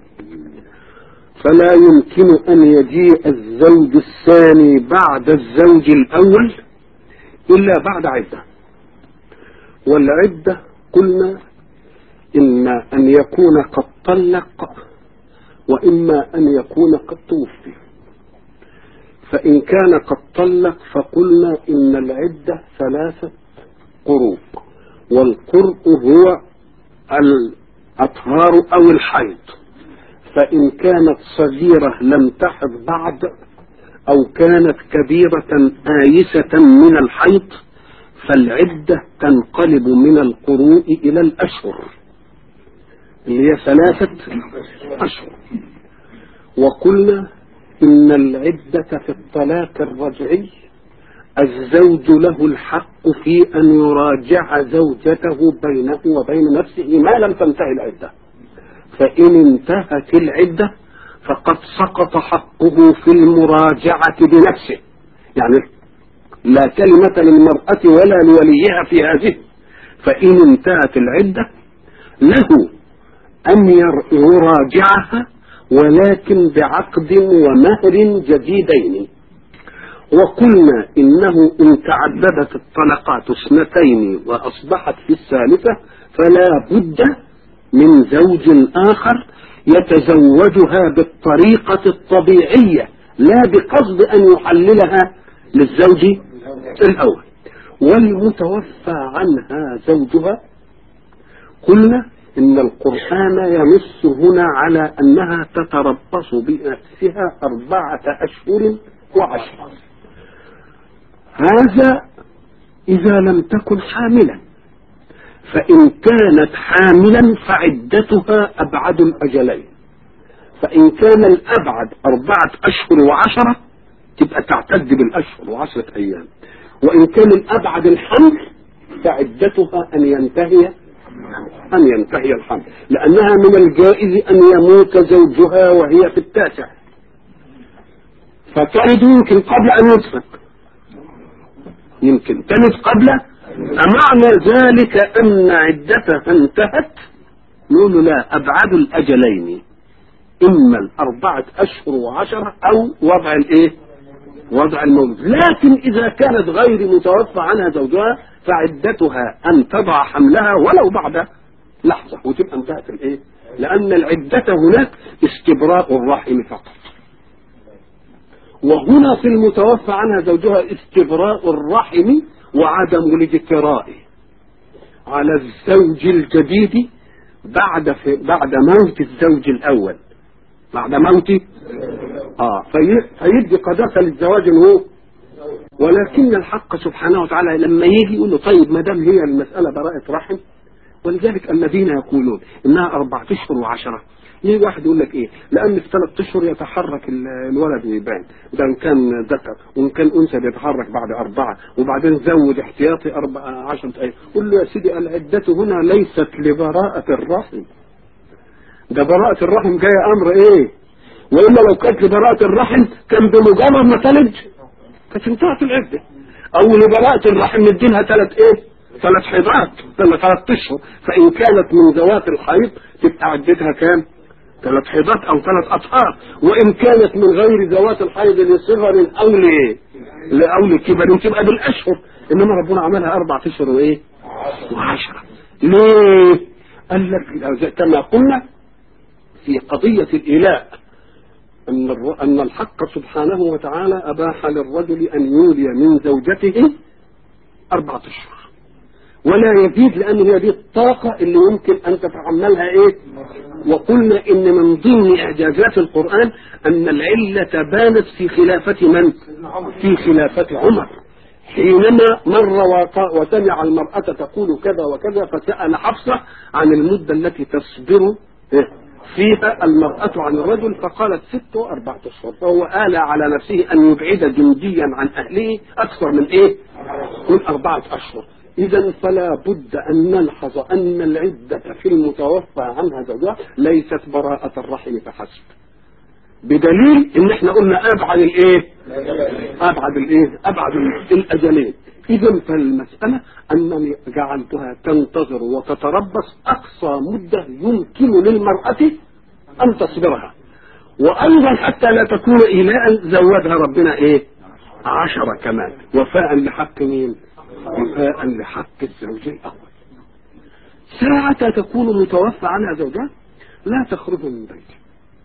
فلا يمكن ان يجيء الزوج الثاني بعد الزوج الاول الا بعد عده والعده قلنا اما ان يكون قد طلق واما ان يكون قد توفي فإن كان قد طلق فقلنا إن العدة ثلاثة قروء والقرء هو الأطهار أو الحيض فإن كانت صغيرة لم تحض بعد أو كانت كبيرة آيسة من الحيض فالعدة تنقلب من القروء إلى الأشهر اللي هي ثلاثة أشهر وقلنا إن العدة في الطلاق الرجعي الزوج له الحق في أن يراجع زوجته بينه وبين نفسه ما لم تنتهي العدة فإن انتهت العدة فقد سقط حقه في المراجعة بنفسه يعني لا كلمة للمرأة ولا لوليها في هذه فإن انتهت العدة له أن يراجعها ولكن بعقد ومهر جديدين وقلنا انه ان تعددت الطلقات اثنتين واصبحت في الثالثه فلا بد من زوج اخر يتزوجها بالطريقه الطبيعيه لا بقصد ان يحللها للزوج الاول والمتوفى عنها زوجها قلنا إن القرآن ينص هنا على أنها تتربص بنفسها أربعة أشهر وعشرة هذا إذا لم تكن حاملا فإن كانت حاملا فعدتها أبعد الأجلين فإن كان الأبعد أربعة أشهر وعشرة تبقى تعتد بالأشهر وعشرة أيام وإن كان الأبعد الحمل فعدتها أن ينتهي أن ينتهي الحمل لأنها من الجائز أن يموت زوجها وهي في التاسع فتلد يمكن قبل أن يدفن يمكن تلد قبل أمعنى ذلك أن عدتها انتهت نقول لا أبعد الأجلين إما الأربعة أشهر وعشرة أو وضع الإيه؟ وضع المولد لكن إذا كانت غير متوفى عنها زوجها فعدتها أن تضع حملها ولو بعد لحظة وتبقى انتهت الإيه؟ لأن العدة هناك استبراء الرحم فقط وهنا في المتوفى عنها زوجها استبراء الرحم وعدم الاجتراء على الزوج الجديد بعد في بعد موت الزوج الاول بعد موته اه في فيدي قداسه للزواج هو ولكن الحق سبحانه وتعالى لما يجي يقول له طيب ما دام هي المساله براءه رحم ولذلك الذين يقولون انها اربعة اشهر وعشرة يجي واحد يقول لك ايه لان في ثلاث اشهر يتحرك ال- الولد ويبان ده ان كان ذكر وان كان انثى بيتحرك بعد اربعه وبعدين زود احتياطي اربع عشرة ايام قل له يا سيدي العده هنا ليست لبراءه الرحم ده براءه الرحم جايه امر ايه والا لو كانت لبراءه الرحم كان بمجرد ما تلد كانت انتهت العده او لبراءه الرحم نديلها ثلاث ايه ثلاث حيضات ثلاث ثلاث اشهر فان كانت من ذوات الحيض تبقى عدتها كام ثلاث حيضات او ثلاث اطهار وان كانت من غير ذوات الحيض لصغر او ل او لكبر تبقى بالاشهر انما ربنا عملها اربع اشهر وايه وعشرة ليه قال لك كما قلنا في قضية الإيلاء أن الر- أن الحق سبحانه وتعالى أباح للرجل أن يولي من زوجته أربعة أشهر ولا يزيد لأن هي دي الطاقة اللي يمكن أن تتحملها إيه وقلنا إن من ضمن إعجازات القرآن أن العلة بانت في خلافة من في خلافة عمر حينما مر وق- وسمع المرأة تقول كذا وكذا فسأل حفصة عن المدة التي تصبر إيه؟ فيها المرأة عن الرجل فقالت ست وأربعة أشهر فهو آل على نفسه أن يبعد جنديا عن أهله أكثر من إيه؟ من أربعة أشهر إذا فلا بد أن نلحظ أن العدة في المتوفى عنها زوجها ليست براءة الرحم فحسب بدليل ان احنا قلنا ابعد الايه ابعد الايه ابعد الاجلين اذا فالمساله انني جعلتها تنتظر وتتربص اقصى مده يمكن للمراه ان تصبرها وايضا حتى لا تكون ايلاء زودها ربنا ايه عشرة كمان وفاء لحق مين وفاء لحق الزوج الاول ساعة تكون متوفى عنها زوجها لا تخرج من بيته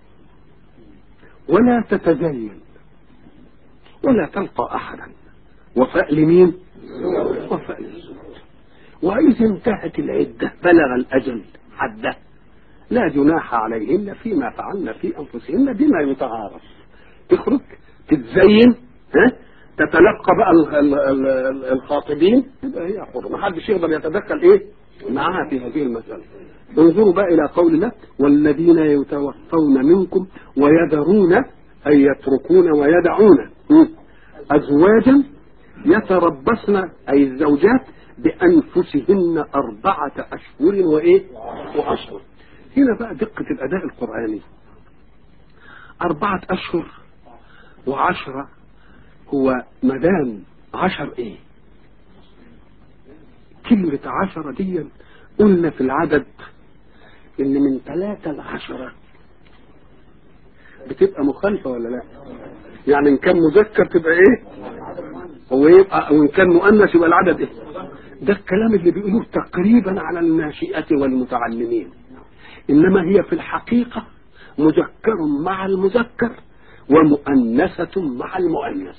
ولا تتزين ولا تلقى احدا وفاء لمين وفاء للزوج واذا انتهت العده بلغ الاجل حده لا جناح عليهن فيما فعلن في انفسهن بما يتعارف تخرج تتزين ها تتلقى بقى ال- ال- ال- الخاطبين يبقى هي حرة ما حدش يقدر يتدخل ايه معها في هذه المسألة انظروا بقى إلى قول الله والذين يتوفون منكم ويذرون أي يتركون ويدعون م. أزواجا يتربصن أي الزوجات بأنفسهن أربعة أشهر وإيه وعشر هنا بقى دقة الأداء القرآني أربعة أشهر وعشرة هو مدام عشر إيه كلمة عشرة دي قلنا في العدد إن من ثلاثة لعشرة بتبقى مخالفة ولا لا؟ يعني إن كان مذكر تبقى إيه؟ ويبقى وإن كان مؤنث يبقى العدد إيه؟ ده الكلام اللي بيقولوه تقريبا على الناشئة والمتعلمين إنما هي في الحقيقة مذكر مع المذكر ومؤنثة مع المؤنث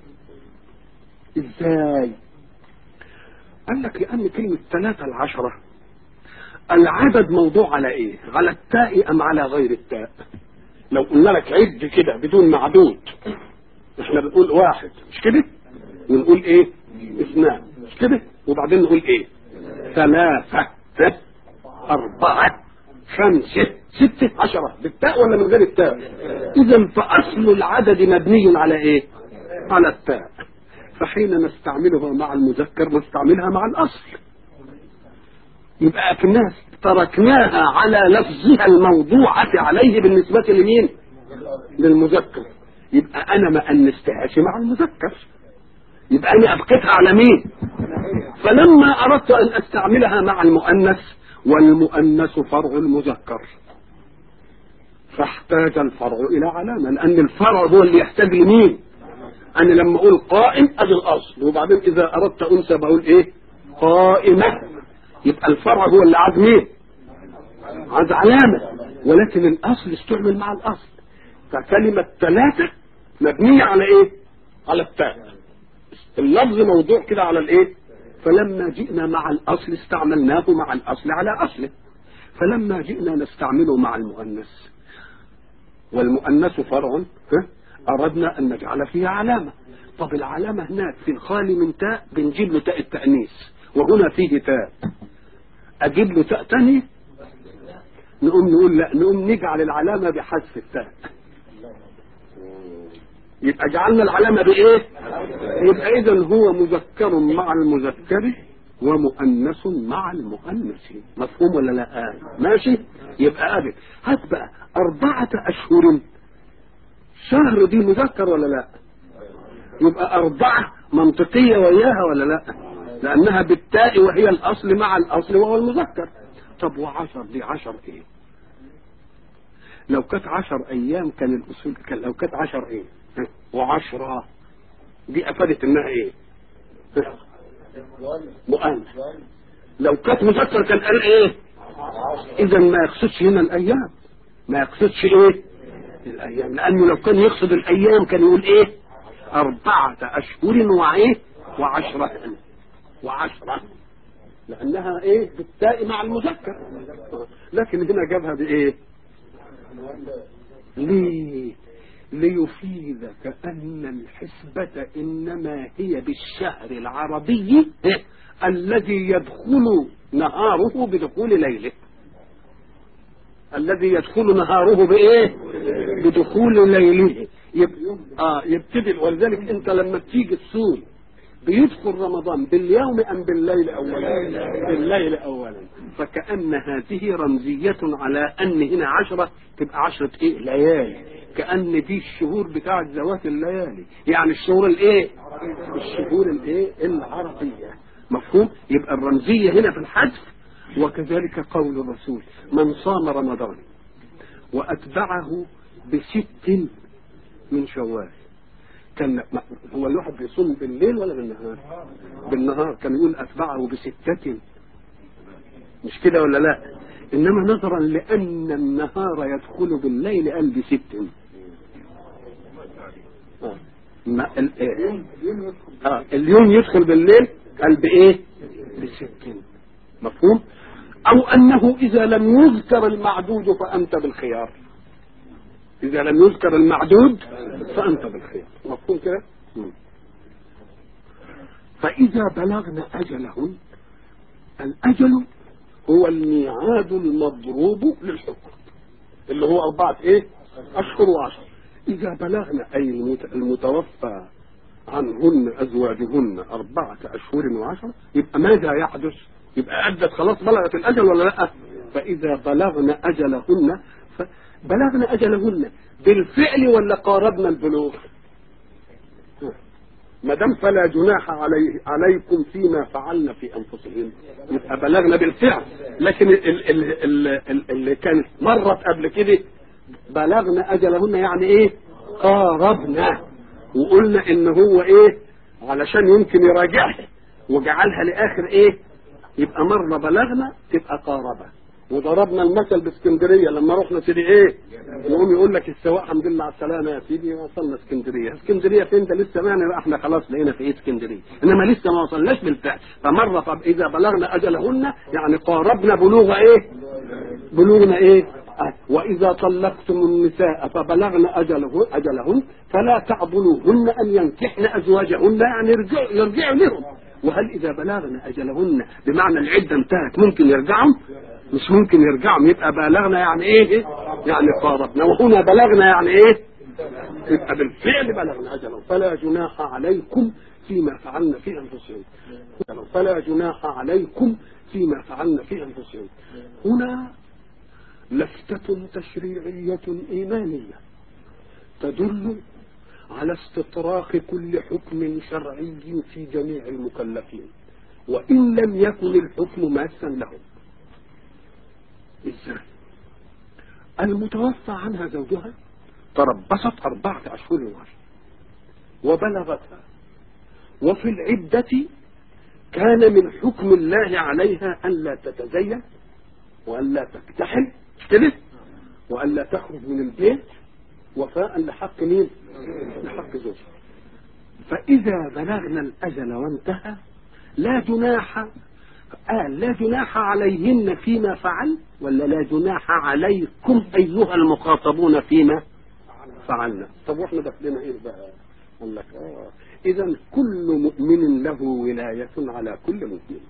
ازاي قال لك لان كلمة ثلاثة العشرة العدد موضوع على ايه على التاء ام على غير التاء لو قلنا لك عد كده بدون معدود احنا بنقول واحد مش كده ونقول ايه اثنان مش كده وبعدين نقول ايه ثلاثة ها؟ أربعة خمسة ستة عشرة بالتاء ولا من غير التاء إذا فأصل العدد مبني على إيه على التاء فحين نستعملها مع المذكر نستعملها مع الأصل يبقى أكنها تركناها على لفظها الموضوعة عليه بالنسبة لمين للمذكر يبقى أنا ما أنستهاش مع المذكر يبقى أنا أبقيتها على مين فلما أردت أن أستعملها مع المؤنث والمؤنث فرع المذكر فاحتاج الفرع إلى علامة لأن الفرع هو اللي يحتاج لمين أنا لما أقول قائم أدي الأصل وبعدين إذا أردت أنثى بقول إيه قائمة يبقى الفرع هو اللي عاد مين عاد علامة ولكن الأصل استعمل مع الأصل فكلمة ثلاثة مبنية على إيه على التاء اللفظ موضوع كده على الإيه فلما جئنا مع الأصل استعملناه مع الأصل على أصله فلما جئنا نستعمله مع المؤنث والمؤنث فرع ها؟ أردنا أن نجعل فيها علامة طب العلامة هناك في الخالي من تاء بنجيب له تاء التأنيث وهنا فيه تاء أجيب له تاء تاني نقوم نقول لا نقوم نجعل العلامة بحذف التاء يبقى جعلنا العلامة بإيه؟ يبقى إذا هو مذكر مع المذكر ومؤنث مع المؤنث مفهوم ولا لا؟ آه. ماشي؟ يبقى أبد هات بقى أربعة أشهر شهر دي مذكر ولا لا؟ يبقى أربعة منطقية وياها ولا لا؟ لأنها بالتاء وهي الأصل مع الأصل وهو المذكر طب وعشر دي عشر إيه؟ لو كانت عشر أيام كان الأصول كان لو كانت عشر إيه؟ وعشرة دي أفادت إنها إيه؟ مؤنث لو كانت مذكر كان قال إيه؟ إذا ما يقصدش هنا الأيام ما يقصدش إيه؟ الأيام لأنه لو كان يقصد الأيام كان يقول إيه؟ أربعة أشهر وإيه؟ وعشرة وعشرة لأنها إيه؟ بالتاء مع المذكر لكن هنا جابها بإيه؟ ليه؟ ليفيدك أن الحسبة إنما هي بالشهر العربي الذي يدخل نهاره بدخول ليله الذي يدخل نهاره بإيه بدخول ليله يب... آه يبتدي ولذلك أنت لما بتيجي الصوم بيدخل رمضان باليوم أم بالليل أولا بالليل أولا فكأن هذه رمزية على أن هنا عشرة تبقى عشرة إيه ليالي كأن دي الشهور بتاعت ذوات الليالي يعني الشهور الإيه الشهور الإيه العربية مفهوم يبقى الرمزية هنا في الحذف وكذلك قول الرسول من صام رمضان وأتبعه بست من شوال كان هو الواحد بيصوم بالليل ولا بالنهار بالنهار كان يقول أتبعه بستة مش كده ولا لا إنما نظرا لأن النهار يدخل بالليل قال بست آه. ما ال... آه. اليوم يدخل بالليل قال بإيه بست مفهوم أو أنه إذا لم يذكر المعدود فأنت بالخيار إذا لم يذكر المعدود فأنت بالخيار مفهوم كده فإذا بلغنا أجلهن الأجل هو الميعاد المضروب للحكم اللي هو أربعة إيه أشهر وعشر إذا بلغنا أي المتوفى عنهن أزواجهن أربعة أشهر وعشر يبقى ماذا يحدث يبقى أدت خلاص بلغت الأجل ولا لا فإذا بلغنا أجلهن بلغنا أجلهن بالفعل ولا قاربنا البلوغ ما دام فلا جناح علي عليكم فيما فعلنا في انفسهم يبقى بلغنا بالفعل لكن ال ال ال ال اللي كانت مرت قبل كده بلغنا اجلهن يعني ايه قاربنا وقلنا ان هو ايه علشان يمكن يراجعها وجعلها لاخر ايه يبقى مره بلغنا تبقى قاربه وضربنا المثل باسكندريه لما رحنا سيدي ايه يقوم يقول لك السواق الحمد لله على السلامه يا سيدي وصلنا اسكندريه اسكندريه فين ده لسه ما بقى احنا خلاص لقينا في ايه اسكندريه انما لسه ما وصلناش بالفعل فمره طب اذا بلغنا اجلهن يعني قاربنا بلوغ ايه بلوغنا ايه آه. واذا طلقتم النساء فبلغن اجله اجلهن فلا تعضلوهن ان ينكحن ازواجهن يعني يرجعوا يرجعوا لهم وهل اذا بلغن اجلهن بمعنى العده انتهت ممكن يرجعوا مش ممكن يرجعوا يبقى بلغنا يعني ايه يعني قاربنا وهنا بلغنا يعني ايه يبقى بالفعل بلغنا اجلهم فلا جناح عليكم فيما فعلنا في انفسهم فلا جناح عليكم فيما فعلنا في انفسهم هنا لفتة تشريعية إيمانية تدل على استطراق كل حكم شرعي في جميع المكلفين وإن لم يكن الحكم ماسا لهم ازاي المتوفى عنها زوجها تربصت أربعة أشهر وعشر وبلغتها وفي العدة كان من حكم الله عليها أن لا تتزين وأن لا تكتحل كده وأن لا تخرج من البيت وفاء لحق مين لحق زوجها فإذا بلغنا الأجل وانتهى لا جناح قال لا جناح عليهن فيما فعل ولا لا جناح عليكم أيها المخاطبون فيما فعلنا طب واحنا داخلين ايه بقى قال لك اه اذا كل مؤمن له ولاية على كل مؤمن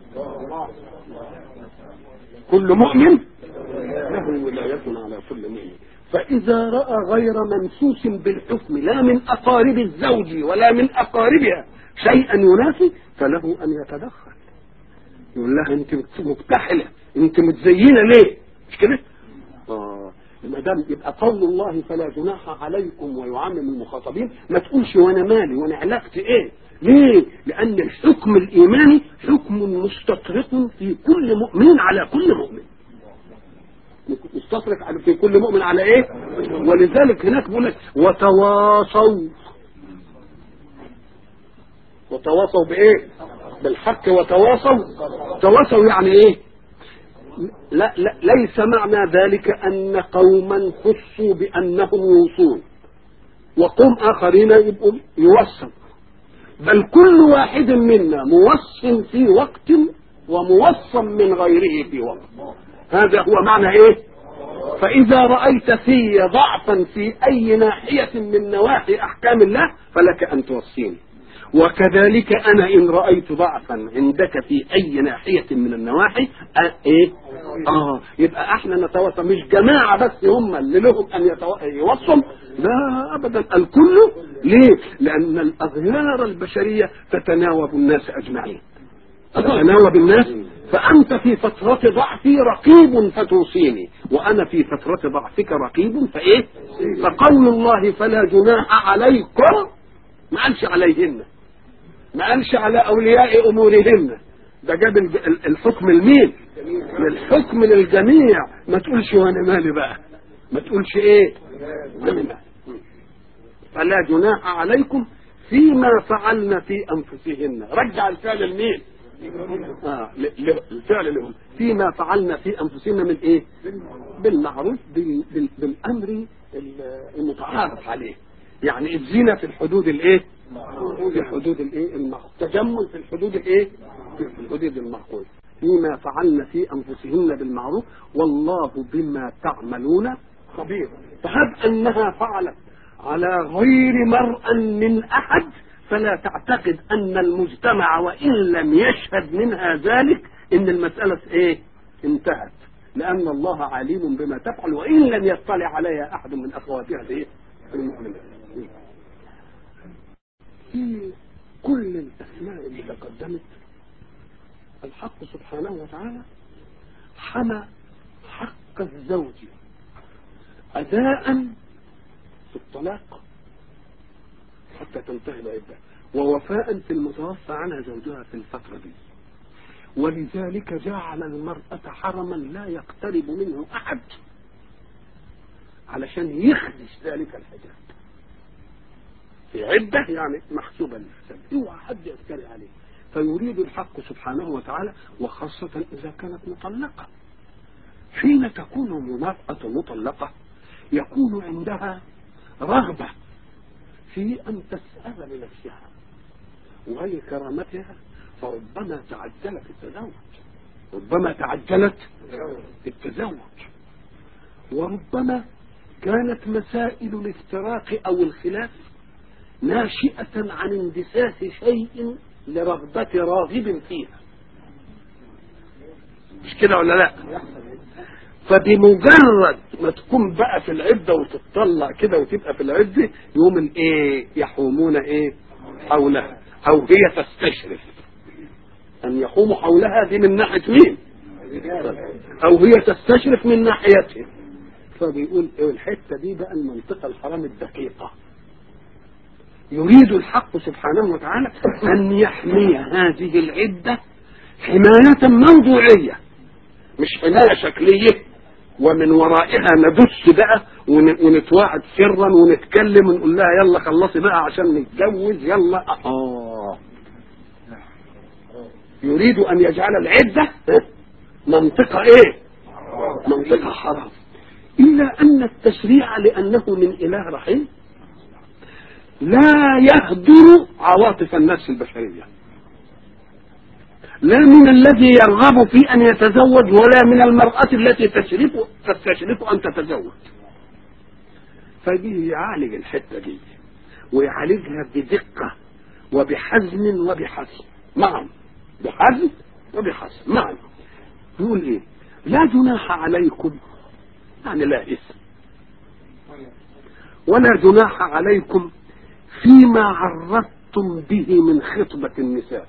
كل مؤمن له ولاية على كل مؤمن فإذا رأى غير ممسوس بالحكم لا من أقارب الزوج ولا من أقاربها شيئا ينافي فله أن يتدخل يقول لها أنت مكتحلة أنت متزينة ليه مش كده؟ آه ما دام يبقى قول الله فلا جناح عليكم ويعمم المخاطبين ما تقولش وانا مالي وانا علاقتي ايه ليه لان الحكم الايماني حكم مستطرق في كل مؤمن على كل مؤمن مستطرق على في كل مؤمن على ايه ولذلك هناك بيقول لك وتواصوا وتواصوا بايه بالحق وتواصوا تواصوا يعني ايه لا, لا ليس معنى ذلك أن قوما خصوا بأنهم يوصون وقوم آخرين يبقوا يوصل بل كل واحد منا موص في وقت وموصى من غيره في وقت هذا هو معنى ايه فإذا رأيت في ضعفا في أي ناحية من نواحي أحكام الله فلك أن توصيني وكذلك أنا إن رأيت ضعفا عندك في أي ناحية من النواحي أه إيه؟ آه يبقى احنا نتواصى مش جماعة بس هم اللي لهم أن يتو... يوصوا لا أبدا الكل ليه؟ لأن الأغيار البشرية تتناوب الناس أجمعين تتناوب الناس فأنت في فترة ضعفي رقيب فتوصيني وأنا في فترة ضعفك رقيب فإيه؟ فقول الله فلا جناح عليكم ما قالش عليهن ما قالش على اولياء امورهن ده جاب الحكم لمين الحكم للجميع ما تقولش وانا مالي بقى ما تقولش ايه فلا جناح عليكم فيما فعلن في انفسهن رجع الفعل لمين آه الفعل لهم فيما فعلنا في انفسنا من ايه بالمعروف بال بال بالامر المتعارف عليه يعني الزنا في الحدود الايه في حدود الايه المعقول تجمل في الحدود الايه في الحدود المعقول فيما فعلن في انفسهن بالمعروف والله بما تعملون خبير فهب انها فعلت على غير مرء من احد فلا تعتقد ان المجتمع وان لم يشهد منها ذلك ان المساله ايه انتهت لان الله عليم بما تفعل وان لم يطلع عليها احد من اخواتها الايه المؤمنات في كل الأسماء اللي تقدمت الحق سبحانه وتعالى حمى حق الزوج أداء في الطلاق حتى تنتهي العدة ووفاء في المتوفى عنها زوجها في الفترة دي ولذلك جعل المرأة حرما لا يقترب منه أحد علشان يخدش ذلك الحجاب في عدة يعني محسوبة للحساب اوعى حد يفتري عليه فيريد الحق سبحانه وتعالى وخاصة إذا كانت مطلقة حين تكون المرأة مطلقة يكون عندها رغبة في أن تسأل لنفسها ولكرامتها فربما تعجلت التزوج ربما تعجلت التزوج وربما كانت مسائل الافتراق أو الخلاف ناشئة عن اندساس شيء لرغبة راغب فيها مش كده ولا لا فبمجرد ما تكون بقى في العدة وتتطلع كده وتبقى في العدة يوم الايه يحومون ايه حولها او هي تستشرف ان يحوموا حولها دي من ناحية مين او هي تستشرف من ناحيته فبيقول إيه الحتة دي بقى المنطقة الحرام الدقيقة يريد الحق سبحانه وتعالى أن يحمي هذه العدة حماية موضوعية مش حماية شكلية ومن ورائها ندس بقى ونتواعد سرا ونتكلم ونقول لها يلا خلصي بقى عشان نتجوز يلا آه يريد أن يجعل العدة منطقة إيه؟ منطقة حرام إلا أن التشريع لأنه من إله رحيم لا يهدر عواطف النفس البشرية لا من الذي يرغب في أن يتزوج ولا من المرأة التي تشرف تستشرف أن تتزوج فدي يعالج الحتة دي ويعالجها بدقة وبحزم وبحزم معا بحزم وبحزم معا يقول ايه لا جناح عليكم يعني لا إثم ولا جناح عليكم فيما عرضتم به من خطبة النساء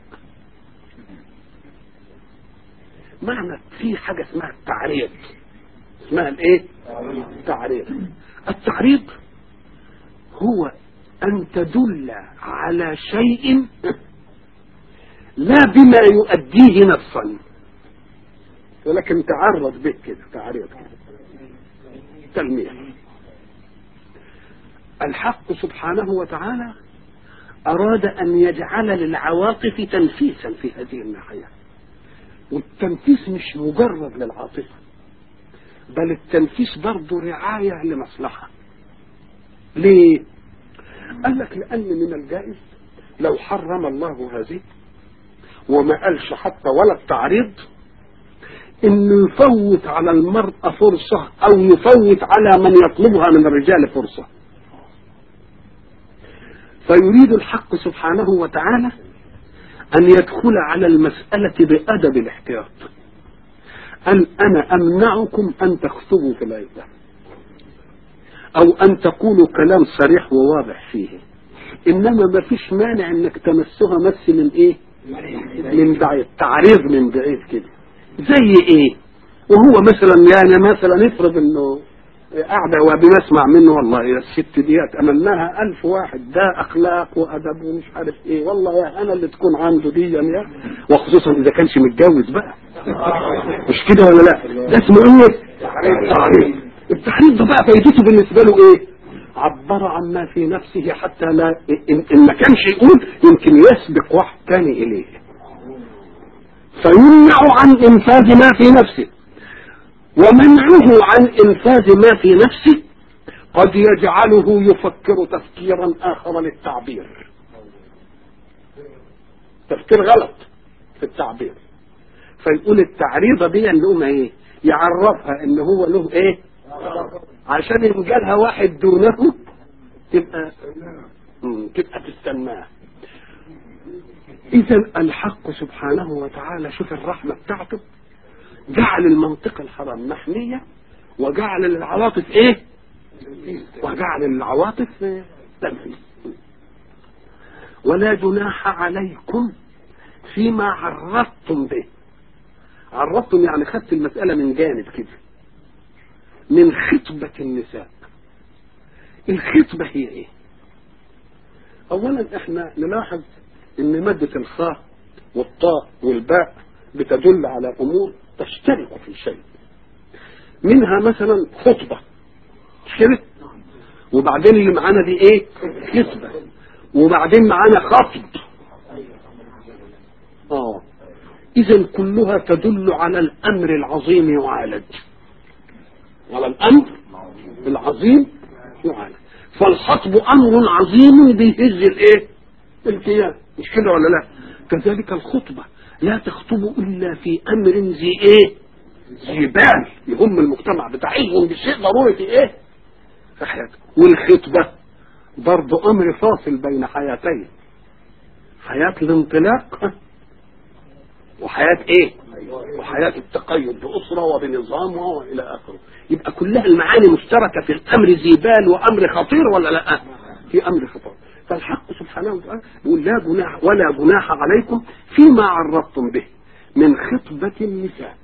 معنى في حاجة اسمها التعريض اسمها الايه التعريض التعريض هو ان تدل على شيء لا بما يؤديه نصا ولكن تعرض به كده تعريض كده تلميح الحق سبحانه وتعالى أراد أن يجعل للعواطف تنفيسا في هذه الناحية والتنفيس مش مجرد للعاطفة بل التنفيس برضه رعاية لمصلحة ليه؟ قال لك لأن من الجائز لو حرم الله هذه وما قالش حتى ولا التعريض انه يفوت على المرأة فرصة او يفوت على من يطلبها من الرجال فرصة فيريد الحق سبحانه وتعالى ان يدخل على المسألة بأدب الاحتياط ان انا امنعكم ان تخطبوا في العدة او ان تقولوا كلام صريح وواضح فيه انما ما فيش مانع انك تمسها مس من ايه من بعيد تعريض من بعيد كده زي ايه وهو مثلا يعني مثلا افرض انه قاعدة وبنسمع منه والله يا الست ديت أمناها ألف واحد ده أخلاق وأدب ومش عارف إيه والله يا أنا اللي تكون عنده دي يا وخصوصا إذا كانش متجوز بقى مش كده ولا لا ده اسمه إيه؟ تعريض التحريض ده بقى فايدته بالنسبة له إيه؟ عبر عما في نفسه حتى لا إن, إن ما كانش يقول يمكن يسبق واحد تاني إليه فيمنع عن إنفاذ ما في نفسه ومنعه عن إنفاذ ما في نفسه قد يجعله يفكر تفكيرا آخر للتعبير تفكير غلط في التعبير فيقول التعريضة دي نقوم ايه يعرفها ان هو له ايه عشان ينجلها واحد دونه تبقى تبقى تستناه اذا الحق سبحانه وتعالى شوف الرحمة بتاعته جعل المنطقة الحرام محمية وجعل للعواطف ايه وجعل للعواطف تنفيذ ولا جناح عليكم فيما عرضتم به عرضتم يعني خدت المسألة من جانب كده من خطبة النساء الخطبة هي ايه اولا احنا نلاحظ ان مادة الخاء والطاء والباء بتدل على امور تشترك في شيء منها مثلا خطبة كده وبعدين اللي معانا دي ايه خطبة وبعدين معانا خطب اه اذا كلها تدل على الامر العظيم يعالج على الامر العظيم يعالج فالخطب امر عظيم بيهز الايه الكيان مش كده ولا لا كذلك الخطبه لا تخطب الا في امر ذي ايه ذي بال يهم المجتمع بتاعهم بشيء ضروري في ايه في حياته والخطبه برضه امر فاصل بين حياتين حياه الانطلاق وحياه ايه وحياه التقيد باسره وبنظام والى اخره يبقى كلها المعاني مشتركه في الامر ذي بال وامر خطير ولا لا في امر خطير فالحق سبحانه وتعالى يقول لا جناح ولا جناح عليكم فيما عرضتم به من خطبة النساء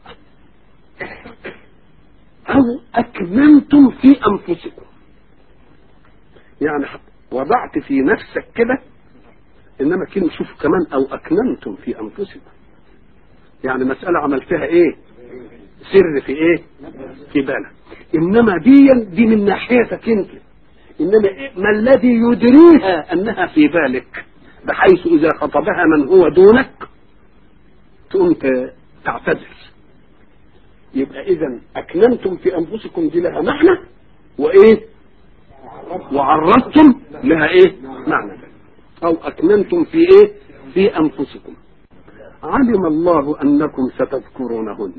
أو أكمنتم في أنفسكم يعني وضعت في نفسك كده إنما كلمة شوف كمان أو أكمنتم في أنفسكم يعني مسألة عملتها إيه سر في إيه في بالك إنما دي دي من ناحيتك أنت إنما إيه؟ ما الذي يدريها أنها في بالك بحيث إذا خطبها من هو دونك تقوم تعتذر يبقى إذا أكننتم في أنفسكم دي لها معنى وإيه وعرضتم لها إيه معنى أو أكننتم في إيه في أنفسكم علم الله انكم ستذكرونهن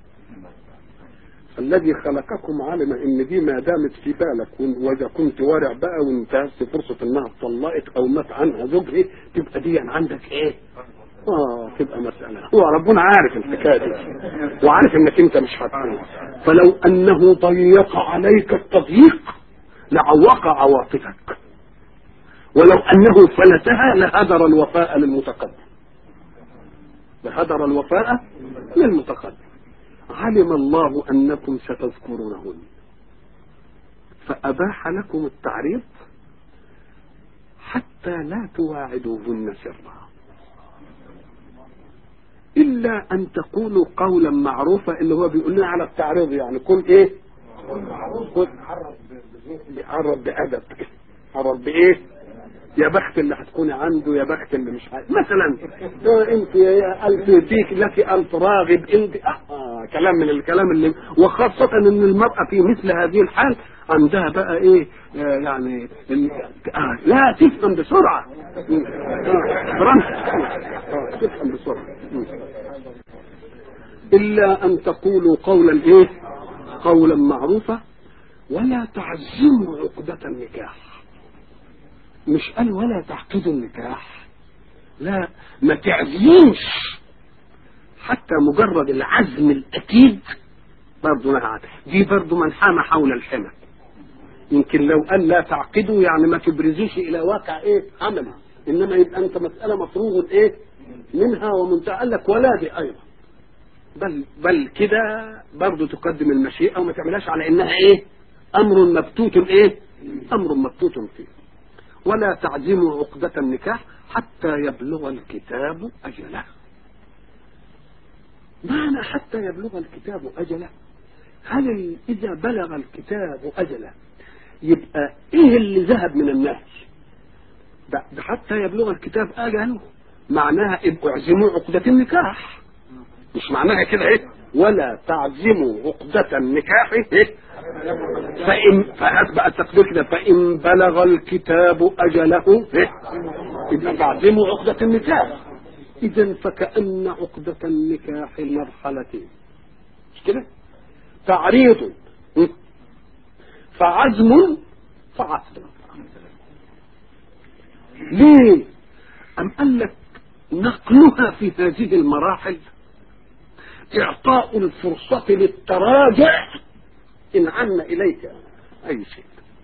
الذي خلقكم علم ان دي ما دامت في بالك واذا كنت وارع بقى وانتهزت فرصه انها اتطلقت او مات عنها زوجها تبقى دي عندك ايه؟ اه تبقى مسألة هو ربنا عارف الحكاية دي وعارف انك انت مش هتعرف فلو انه ضيق عليك التضييق لعوق عواطفك ولو انه فلتها لهدر الوفاء للمتقدم لهدر الوفاء للمتقدم علم الله انكم ستذكرونهن فاباح لكم التعريض حتى لا تواعدوهن سرا الا ان تقولوا قولا معروفا اللي هو بيقول لنا على التعريض يعني كن ايه كن عرض بادب عرض بايه يا بخت اللي هتكوني عنده يا بخت اللي مش عارف مثلا انت يا الف فيك لك الف راغب انت آه كلام من الكلام اللي وخاصة ان المرأة في مثل هذه الحال عندها بقى ايه آه يعني آه لا تفهم بسرعة آه آه تفهم بسرعة الا ان تقولوا قولا ايه قولا معروفا ولا تعزموا عقدة النكاح مش قال ولا تعقدوا النكاح لا ما تعزمش حتى مجرد العزم الاكيد برضه نهى دي برضه من حام حول الحمى يمكن لو قال لا تعقدوا يعني ما تبرزوش الى واقع ايه عملي انما يبقى انت مساله مفروغ ايه منها ومنتهى قال لك ولا دي ايضا بل بل كده برضه تقدم المشيئه وما تعملهاش على انها ايه امر مبتوت ايه امر مبتوت فيه ولا تعزموا عقدة النكاح حتى يبلغ الكتاب أجله معنى حتى يبلغ الكتاب أجله هل إذا بلغ الكتاب أجله يبقى إيه اللي ذهب من النهي ده حتى يبلغ الكتاب أجله معناها ابقوا اعزموا عقدة النكاح مش معناها كده ايه ولا تعزموا عقدة النكاح ايه فإن فهات بقى التقدير كده فإن بلغ الكتاب أجله إيه؟ يبقى تعزموا عقدة النكاح إذا فكأن عقدة النكاح مرحلتين مش كده؟ تعريض فعزم فعقد ليه؟ أم قال لك نقلها في هذه المراحل إعطاء الفرصة للتراجع إن عنا إليك أي شيء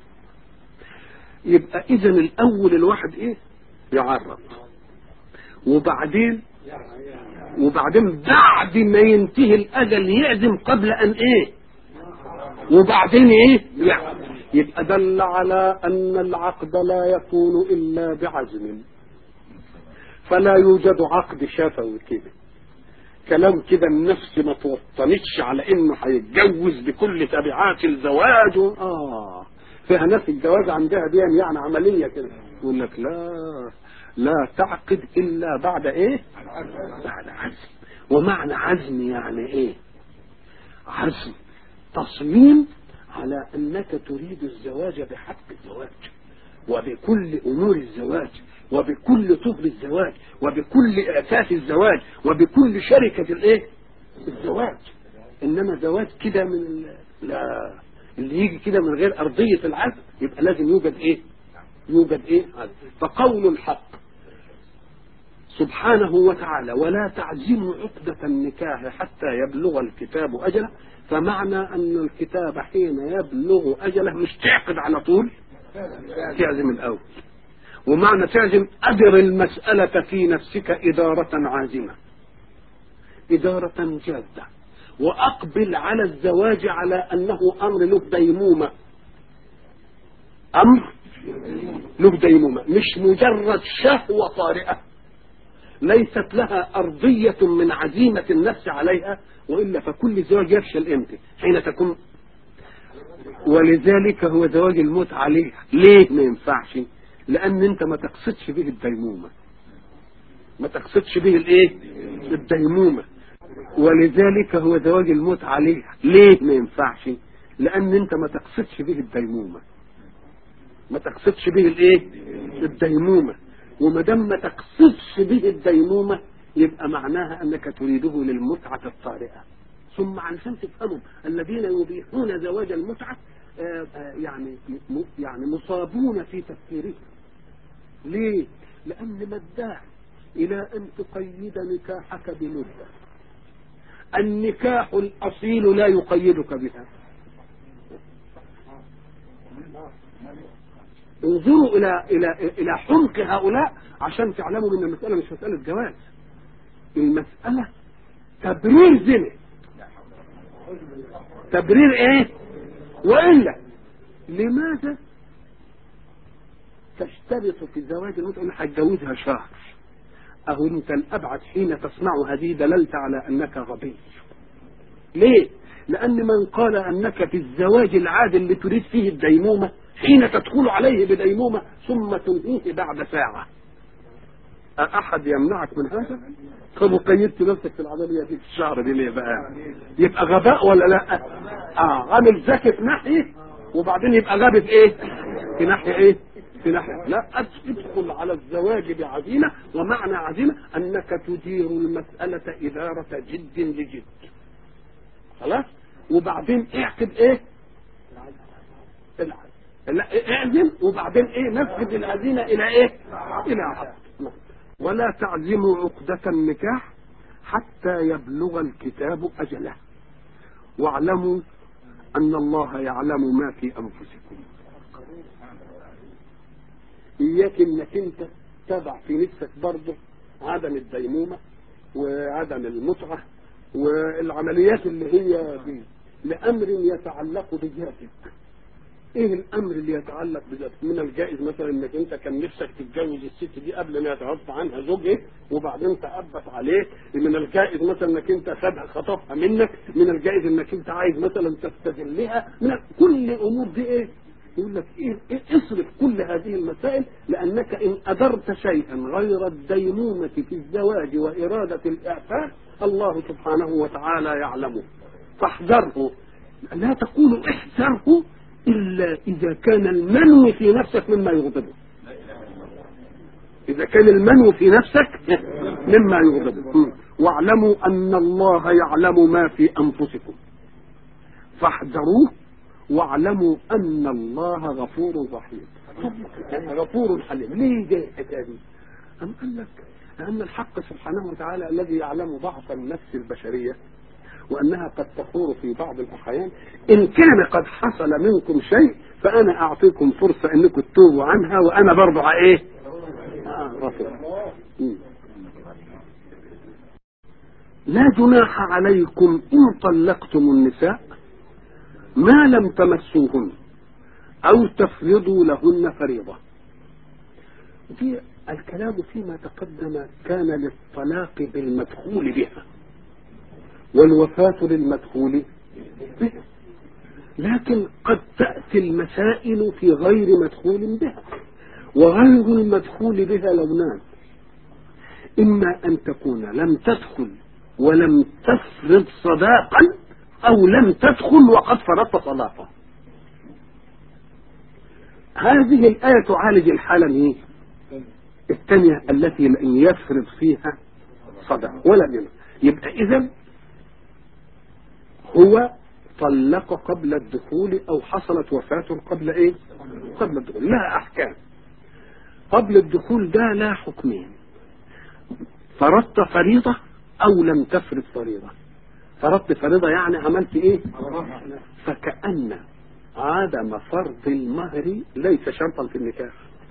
يبقى إذا الأول الواحد إيه يعرض وبعدين وبعدين بعد ما ينتهي الأجل يعزم قبل أن إيه وبعدين إيه يعني يبقى دل على أن العقد لا يكون إلا بعزم فلا يوجد عقد شفوي كده كلام كده النفس ما توطنتش على انه هيتجوز بكل تبعات الزواج اه فيها ناس الجواز عندها دي يعني عمليه كده يقول لك لا لا تعقد الا بعد ايه بعد عزم ومعنى عزم يعني ايه عزم تصميم على انك تريد الزواج بحق الزواج وبكل امور الزواج وبكل طهر الزواج وبكل اساس الزواج وبكل شركه الايه الزواج انما زواج كده من ال... لا اللي يجي كده من غير ارضيه العزم يبقى لازم يوجد ايه يوجد ايه عزم فقول الحق سبحانه وتعالى ولا تعزموا عقدة النكاح حتى يبلغ الكتاب أجله فمعنى أن الكتاب حين يبلغ أجله مش تعقد على طول تعزم الأول ومعنى تعزم أدر المسألة في نفسك إدارة عازمة إدارة جادة وأقبل على الزواج على أنه أمر له ديمومة أمر له ديمومة مش مجرد شهوة طارئة ليست لها أرضية من عزيمة النفس عليها وإلا فكل زواج يفشل إمتى حين تكون ولذلك هو زواج الموت عليه ليه ما ينفعش لان انت ما تقصدش به الديمومة ما تقصدش به الايه الديمومة ولذلك هو زواج الموت عليه ليه ما ينفعش لان انت ما تقصدش به الديمومة ما تقصدش به الايه الديمومة وما دام ما تقصدش به الديمومة يبقى معناها انك تريده للمتعة الطارئة ثم علشان تفهموا الذين يبيحون زواج المتعة آه، آه، يعني م- يعني مصابون في تفكيرهم ليه؟ لأن ما الداعي إلى أن تقيد نكاحك بمدة النكاح الأصيل لا يقيدك بها انظروا إلى إلى إلى حمق هؤلاء عشان تعلموا ان المسألة مش مسألة جواز المسألة تبرير زنا تبرير ايه والا لماذا تشترط في زواج المتعة ان هتجوزها شهر اهو انت الابعد حين تصنع هذه دللت على انك غبي ليه لان من قال انك في الزواج العادي اللي تريد فيه الديمومة حين تدخل عليه بديمومة ثم تنهيه بعد ساعة أحد يمنعك من هذا؟ طب وقيدت نفسك في العملية دي في الشهر دي ليه بقى؟ يبقى غباء ولا لا؟ اه عامل ذكي في ناحية وبعدين يبقى غبي في ايه؟ في ناحية ايه؟ في ناحية لا ادخل على الزواج بعزيمة ومعنى عزيمة انك تدير المسألة إدارة جد لجد خلاص؟ وبعدين اعقد ايه؟ العزم لا اعزم وبعدين ايه نفذ العزيمة الى ايه؟ الى عقد ولا تعزموا عقدة النكاح حتى يبلغ الكتاب أجله واعلموا أن الله يعلم ما في أنفسكم إياك إنك أنت تضع في نفسك برضه عدم الديمومة وعدم المتعة والعمليات اللي هي دي لأمر يتعلق بذاتك ايه الامر اللي يتعلق بذاتك من الجائز مثلا انك انت كان نفسك تتجوز الست دي قبل ما يتوفى عنها زوجها وبعدين تأبت عليه من الجائز مثلا انك انت خدها خطفها منك من الجائز انك انت عايز مثلا تستغلها من كل الامور دي ايه يقول لك إيه, إيه اصرف كل هذه المسائل لانك ان ادرت شيئا غير الديمومة في الزواج وارادة الاعفاء الله سبحانه وتعالى يعلمه فاحذره لا تقول احذره إلا إذا كان المنو في نفسك مما يغضبه إذا كان المنو في نفسك مما يغضبه واعلموا أن الله يعلم ما في أنفسكم فاحذروه واعلموا أن الله غفور رحيم غفور حليم ليه جاي الحكاية دي؟ أم قال لك لأن الحق سبحانه وتعالى الذي يعلم ضعف النفس البشرية وأنها قد تخور في بعض الأحيان إن كان قد حصل منكم شيء فأنا أعطيكم فرصة أنكم تتوبوا عنها وأنا برضو إيه آه غفور لا جناح عليكم إن طلقتم النساء ما لم تمسوهن أو تفرضوا لهن فريضة دي الكلام فيما تقدم كان للطلاق بالمدخول بها والوفاة للمدخول به لكن قد تأتي المسائل في غير مدخول بها وغير المدخول بها لونان إما أن تكون لم تدخل ولم تفرض صداقا أو لم تدخل وقد فرضت صداقا هذه الآية تعالج الحالة ايه؟ الثانية التي لم يفرض فيها صداقة ولا يمنع يبقى إذا هو طلق قبل الدخول او حصلت وفاة قبل ايه قبل الدخول لها احكام قبل الدخول ده لا حكمين فرضت فريضة او لم تفرض فريضة فرضت فريضة يعني عملت ايه فكأن عدم فرض المهر ليس شرطا في النكاح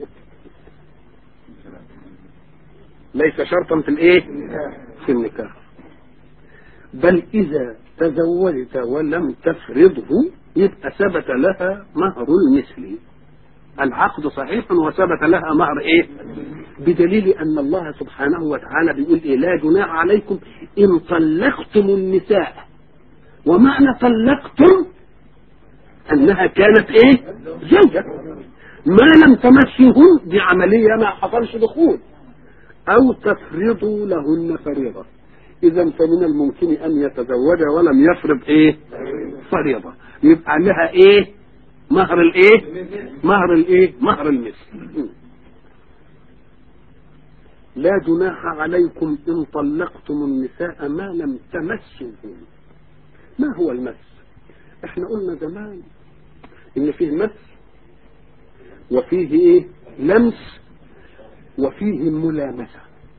ليس شرطا في الايه في النكاح بل اذا تزوجت ولم تفرضه يبقى ثبت لها مهر المثل العقد صحيح وثبت لها مهر ايه بدليل ان الله سبحانه وتعالى بيقول ايه لا جناح عليكم ان طلقتم النساء ومعنى طلقتم انها كانت ايه زوجة ما لم تمسهن دي عملية ما حصلش دخول او تفرضوا لهن فريضة اذا فمن الممكن ان يتزوج ولم يفرض ايه فريضة يبقى لها ايه مهر الايه مهر الايه مهر المثل لا جناح عليكم إن طلقتم النساء ما لم تمسوهن ما هو المس احنا قلنا زمان ان فيه مس وفيه ايه لمس وفيه ملامسة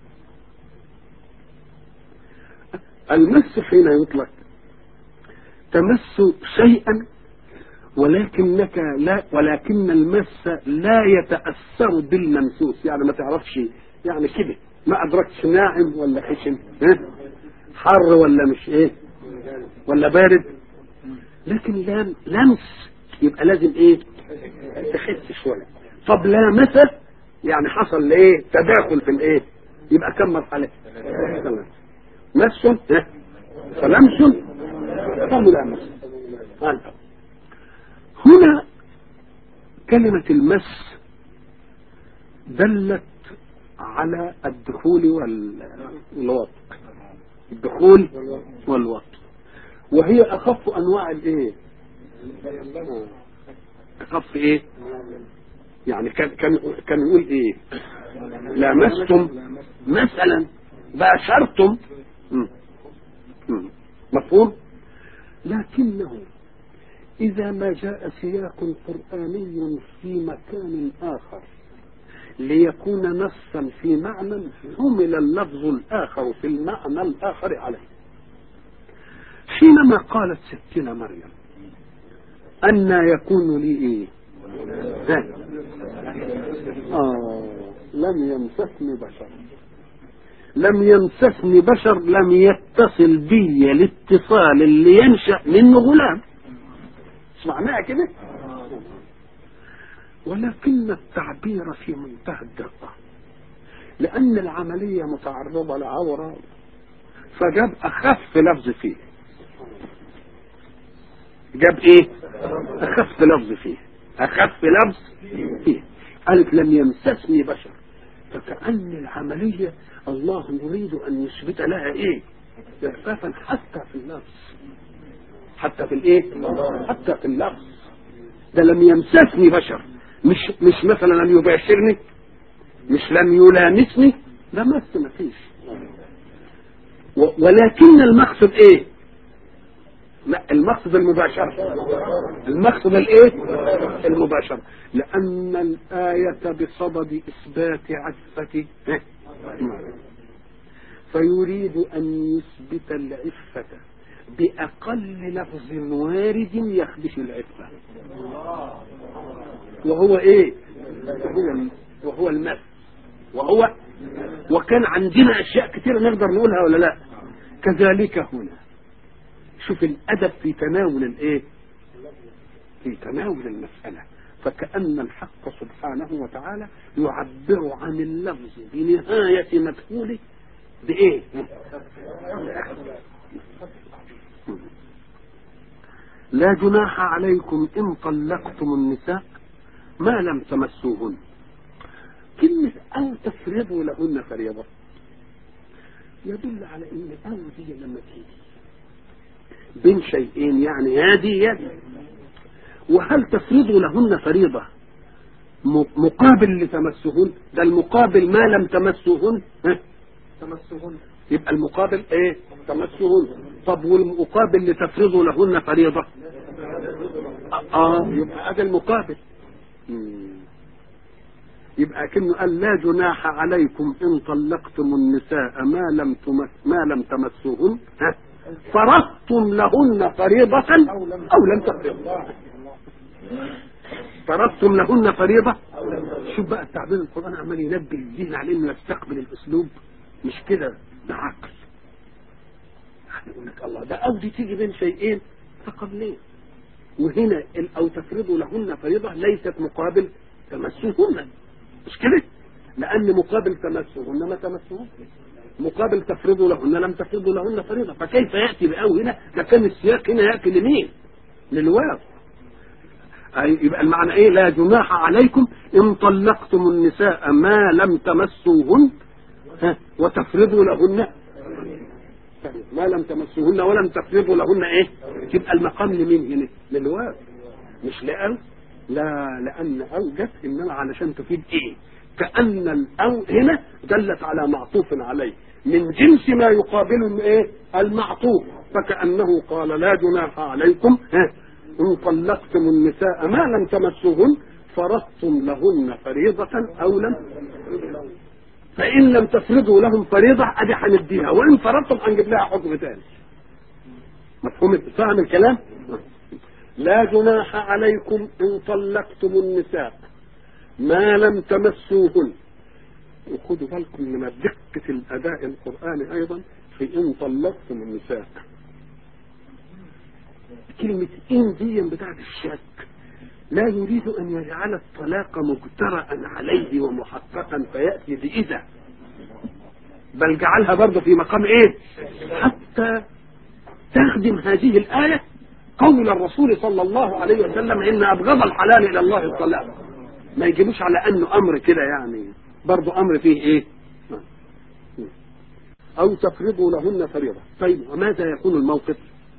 المس حين يطلق تمس شيئا ولكنك لا ولكن المس لا يتأثر بالممسوس يعني ما تعرفش يعني كده ما أدركتش ناعم ولا خشن ها؟ حر ولا مش ايه ولا بارد لكن لام لمس يبقى لازم ايه تحس شويه طب لامسه يعني حصل ايه تداخل في الايه يبقى كم مرحله مس ها؟ فلمس فملامسه هنا كلمة المس دلت على الدخول والوطء الدخول والوطء وهي أخف أنواع الإيه أخف إيه يعني كان كان كان يقول إيه لامستم مثلا باشرتم م. م. مفهوم لكنه إذا ما جاء سياق قرآني في مكان آخر ليكون نصا في معنى حمل اللفظ الآخر في المعنى الآخر عليه حينما قالت ستنا مريم أن يكون لي إيه ها؟ آه لم يمسسني بشر لم يمسسني بشر لم يتصل بي الاتصال اللي ينشأ منه غلام معناها كده ولكن التعبير في منتهى الدقة لأن العملية متعرضة لعورة فجاب أخف لفظ فيه جاب إيه أخف لفظ فيه أخف لفظ فيه قالت لم يمسسني بشر فكأن العملية الله يريد أن يثبت لها إيه إخفافا حتى في اللفظ حتى في الايه حتى في اللفظ ده لم يمسسني بشر مش مش مثلا لم يباشرني مش لم يلامسني ده مس ما فيش ولكن المقصد ايه لا المقصد المباشرة المقصد الايه المباشرة لأن الآية بصدد إثبات عفة فيريد أن يثبت العفة بأقل لفظ وارد يخدش العفة وهو ايه وهو, وهو المس وهو وكان عندنا اشياء كثيرة نقدر نقولها ولا لا كذلك هنا شوف الادب في تناول الايه في تناول المسألة فكأن الحق سبحانه وتعالى يعبر عن اللفظ بنهاية مدخوله بإيه؟ لا جناح عليكم إن طلقتم النساء ما لم تمسوهن كلمة أو تفرضوا لهن فريضة يدل على إن أو دي لما تيجي بين شيئين يعني هذه يدي وهل تفرضوا لهن فريضة مقابل لتمسهن ده المقابل ما لم تمسوهن تمسهن يبقى المقابل ايه تمسهن طب والمقابل لتفرضوا لهن فريضة اه يبقى هذا المقابل مم. يبقى كأنه قال لا جناح عليكم إن طلقتم النساء ما لم تمس ما لم تمسوهن ها فرضتم لهن فريضة أو لم تفرضوا فرضتم لهن فريضة شوف بقى التعبير القرآن عمال ينبه الذهن على إنه يستقبل الأسلوب مش كده ده عقل يقول لك الله ده أو دي تيجي بين شيئين فقبلين وهنا أو تفرضوا لهن فريضة ليست مقابل تمسوهن مش كده لأن مقابل تمسهن ما تمسهن مقابل تفرضوا لهن لم تفرضوا لهن فريضة فكيف يأتي بأو هنا ده كان السياق هنا يأتي لمين للواو أي يبقى المعنى ايه لا جناح عليكم ان طلقتم النساء ما لم تمسوهن ها وتفرضوا لهن ما لم تمسوهن ولم تفرضوا لهن ايه يبقى المقام لمين هنا للواو مش لأو لا لأن أو جت إنما علشان تفيد إيه كأن الأو هنا دلت على معطوف عليه من جنس ما يقابل الايه المعطوف فكأنه قال لا جناح عليكم ها إن طلقتم النساء ما لم تمسوهن فرضتم لهن فريضة أو لم فإن لم تفرضوا لهم فريضة أدي هنديها وإن فرضتم هنجيب لها حكم تاني مفهوم فاهم الكلام؟ لا جناح عليكم إن طلقتم النساء ما لم تمسوهن وخدوا بالكم من دقة الأداء القرآني أيضا في إن طلقتم النساء كلمة إن دي بتاعت الشك لا يريد أن يجعل الطلاق مجترأ عليه ومحققا فيأتي بإذا بل جعلها برضه في مقام إيه حتى تخدم هذه الآية قول الرسول صلى الله عليه وسلم إن أبغض الحلال إلى الله الطلاق ما يجيبوش على أنه أمر كده يعني برضه أمر فيه إيه أو تفرضوا لهن فريضة طيب وماذا يكون الموقف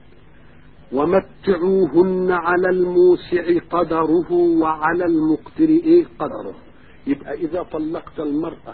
ومتعوهن على الموسع قدره وعلى المقتر ايه قدره يبقى اذا طلقت المرأة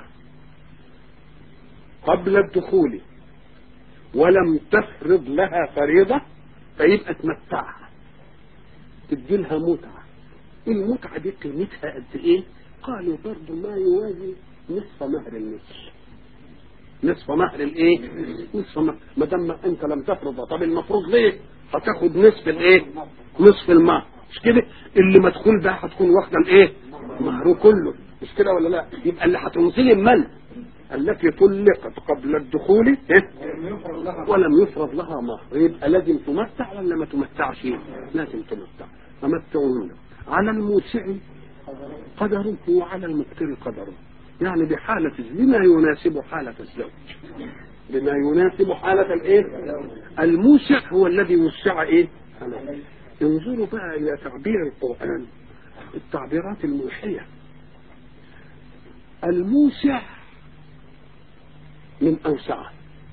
قبل الدخول ولم تفرض لها فريضة فيبقى تمتعها تدي لها متعة المتعة دي قيمتها قد ايه قالوا برضه ما يوازي نصف مهر النصف نصف مهر الايه نصف مهر ما دام انت لم تفرض طب المفروض ليه هتاخد نصف الايه نصف المهر مش كده اللي مدخول ده هتكون واخده الايه مهره كله مش كده ولا لا يبقى اللي هتنزل من التي طلقت قبل الدخول إيه؟ ولم يفرض لها مهر يبقى لازم تمتع ولا ما تمتعش لازم تمتع فمتعوهن على الموسع قدره وعلى المقتر قدره يعني بحالة بما يناسب حالة الزوج بما يناسب حالة الايه الموسع هو الذي وسع ايه انظروا بقى الى تعبير القرآن التعبيرات الموحية الموسع من أوسع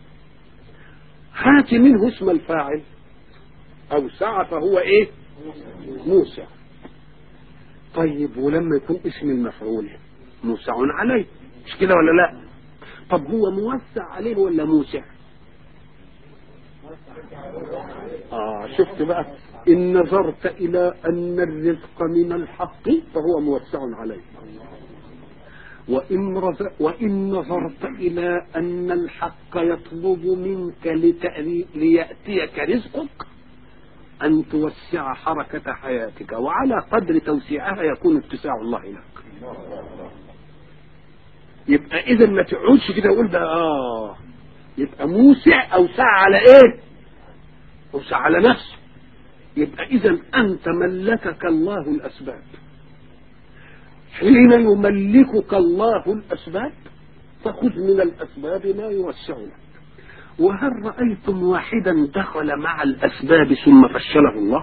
هات منه اسم الفاعل أوسع فهو إيه موسع طيب ولما يكون اسم المفعول موسع عليه مش كده ولا لا طب هو موسع عليه ولا موسع آه شفت بقى إن نظرت إلى أن الرزق من الحق فهو موسع عليه وإن, رز... وإن نظرت إلى أن الحق يطلب منك لتأري... ليأتيك رزقك أن توسع حركة حياتك وعلى قدر توسيعها يكون اتساع الله لك يبقى إذا ما تقعدش كده وقول ده آه يبقى موسع أوسع على إيه؟ أوسع على نفسه يبقى إذا أنت ملكك الله الأسباب حين يملكك الله الأسباب فخذ من الأسباب ما يوسع لك وهل رأيتم واحدا دخل مع الأسباب ثم فشله الله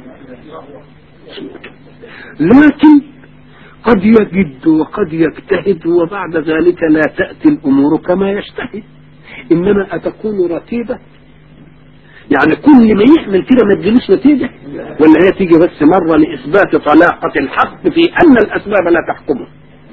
لكن قد يجد وقد يجتهد وبعد ذلك لا تأتي الأمور كما يجتهد إنما أتكون رتيبة يعني كل ما يعمل كده ما تجيلوش نتيجة ولا هي تيجي بس مرة لإثبات طلاقة الحق في أن الأسباب لا تحكمه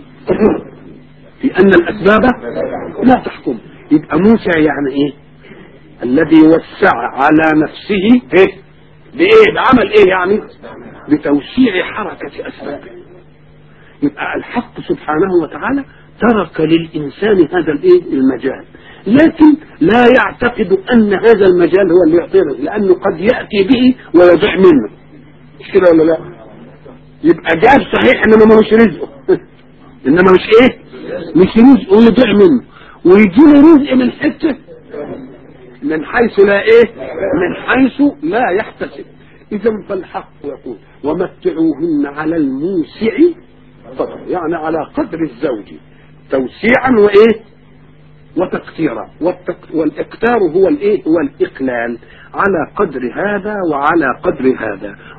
في أن الأسباب لا تحكم يبقى موسى يعني إيه الذي وسع على نفسه إيه بإيه بعمل إيه يعني بتوسيع حركة أسبابه يبقى الحق سبحانه وتعالى ترك للإنسان هذا الإيه المجال لكن لا يعتقد أن هذا المجال هو اللي يعطيه لأنه قد يأتي به ويضيع منه مش كده ولا لا يبقى جاب صحيح إنما ما مش رزقه إنما مش إيه مش رزقه ويضيع منه ويجي له رزق من حتة من حيث لا إيه من حيث لا يحتسب إذا فالحق يقول ومتعوهن على الموسع قدر يعني على قدر الزوج توسيعا وإيه وتقتيرا والتق... والاقتار هو الايه هو الاقلال على قدر هذا وعلى قدر هذا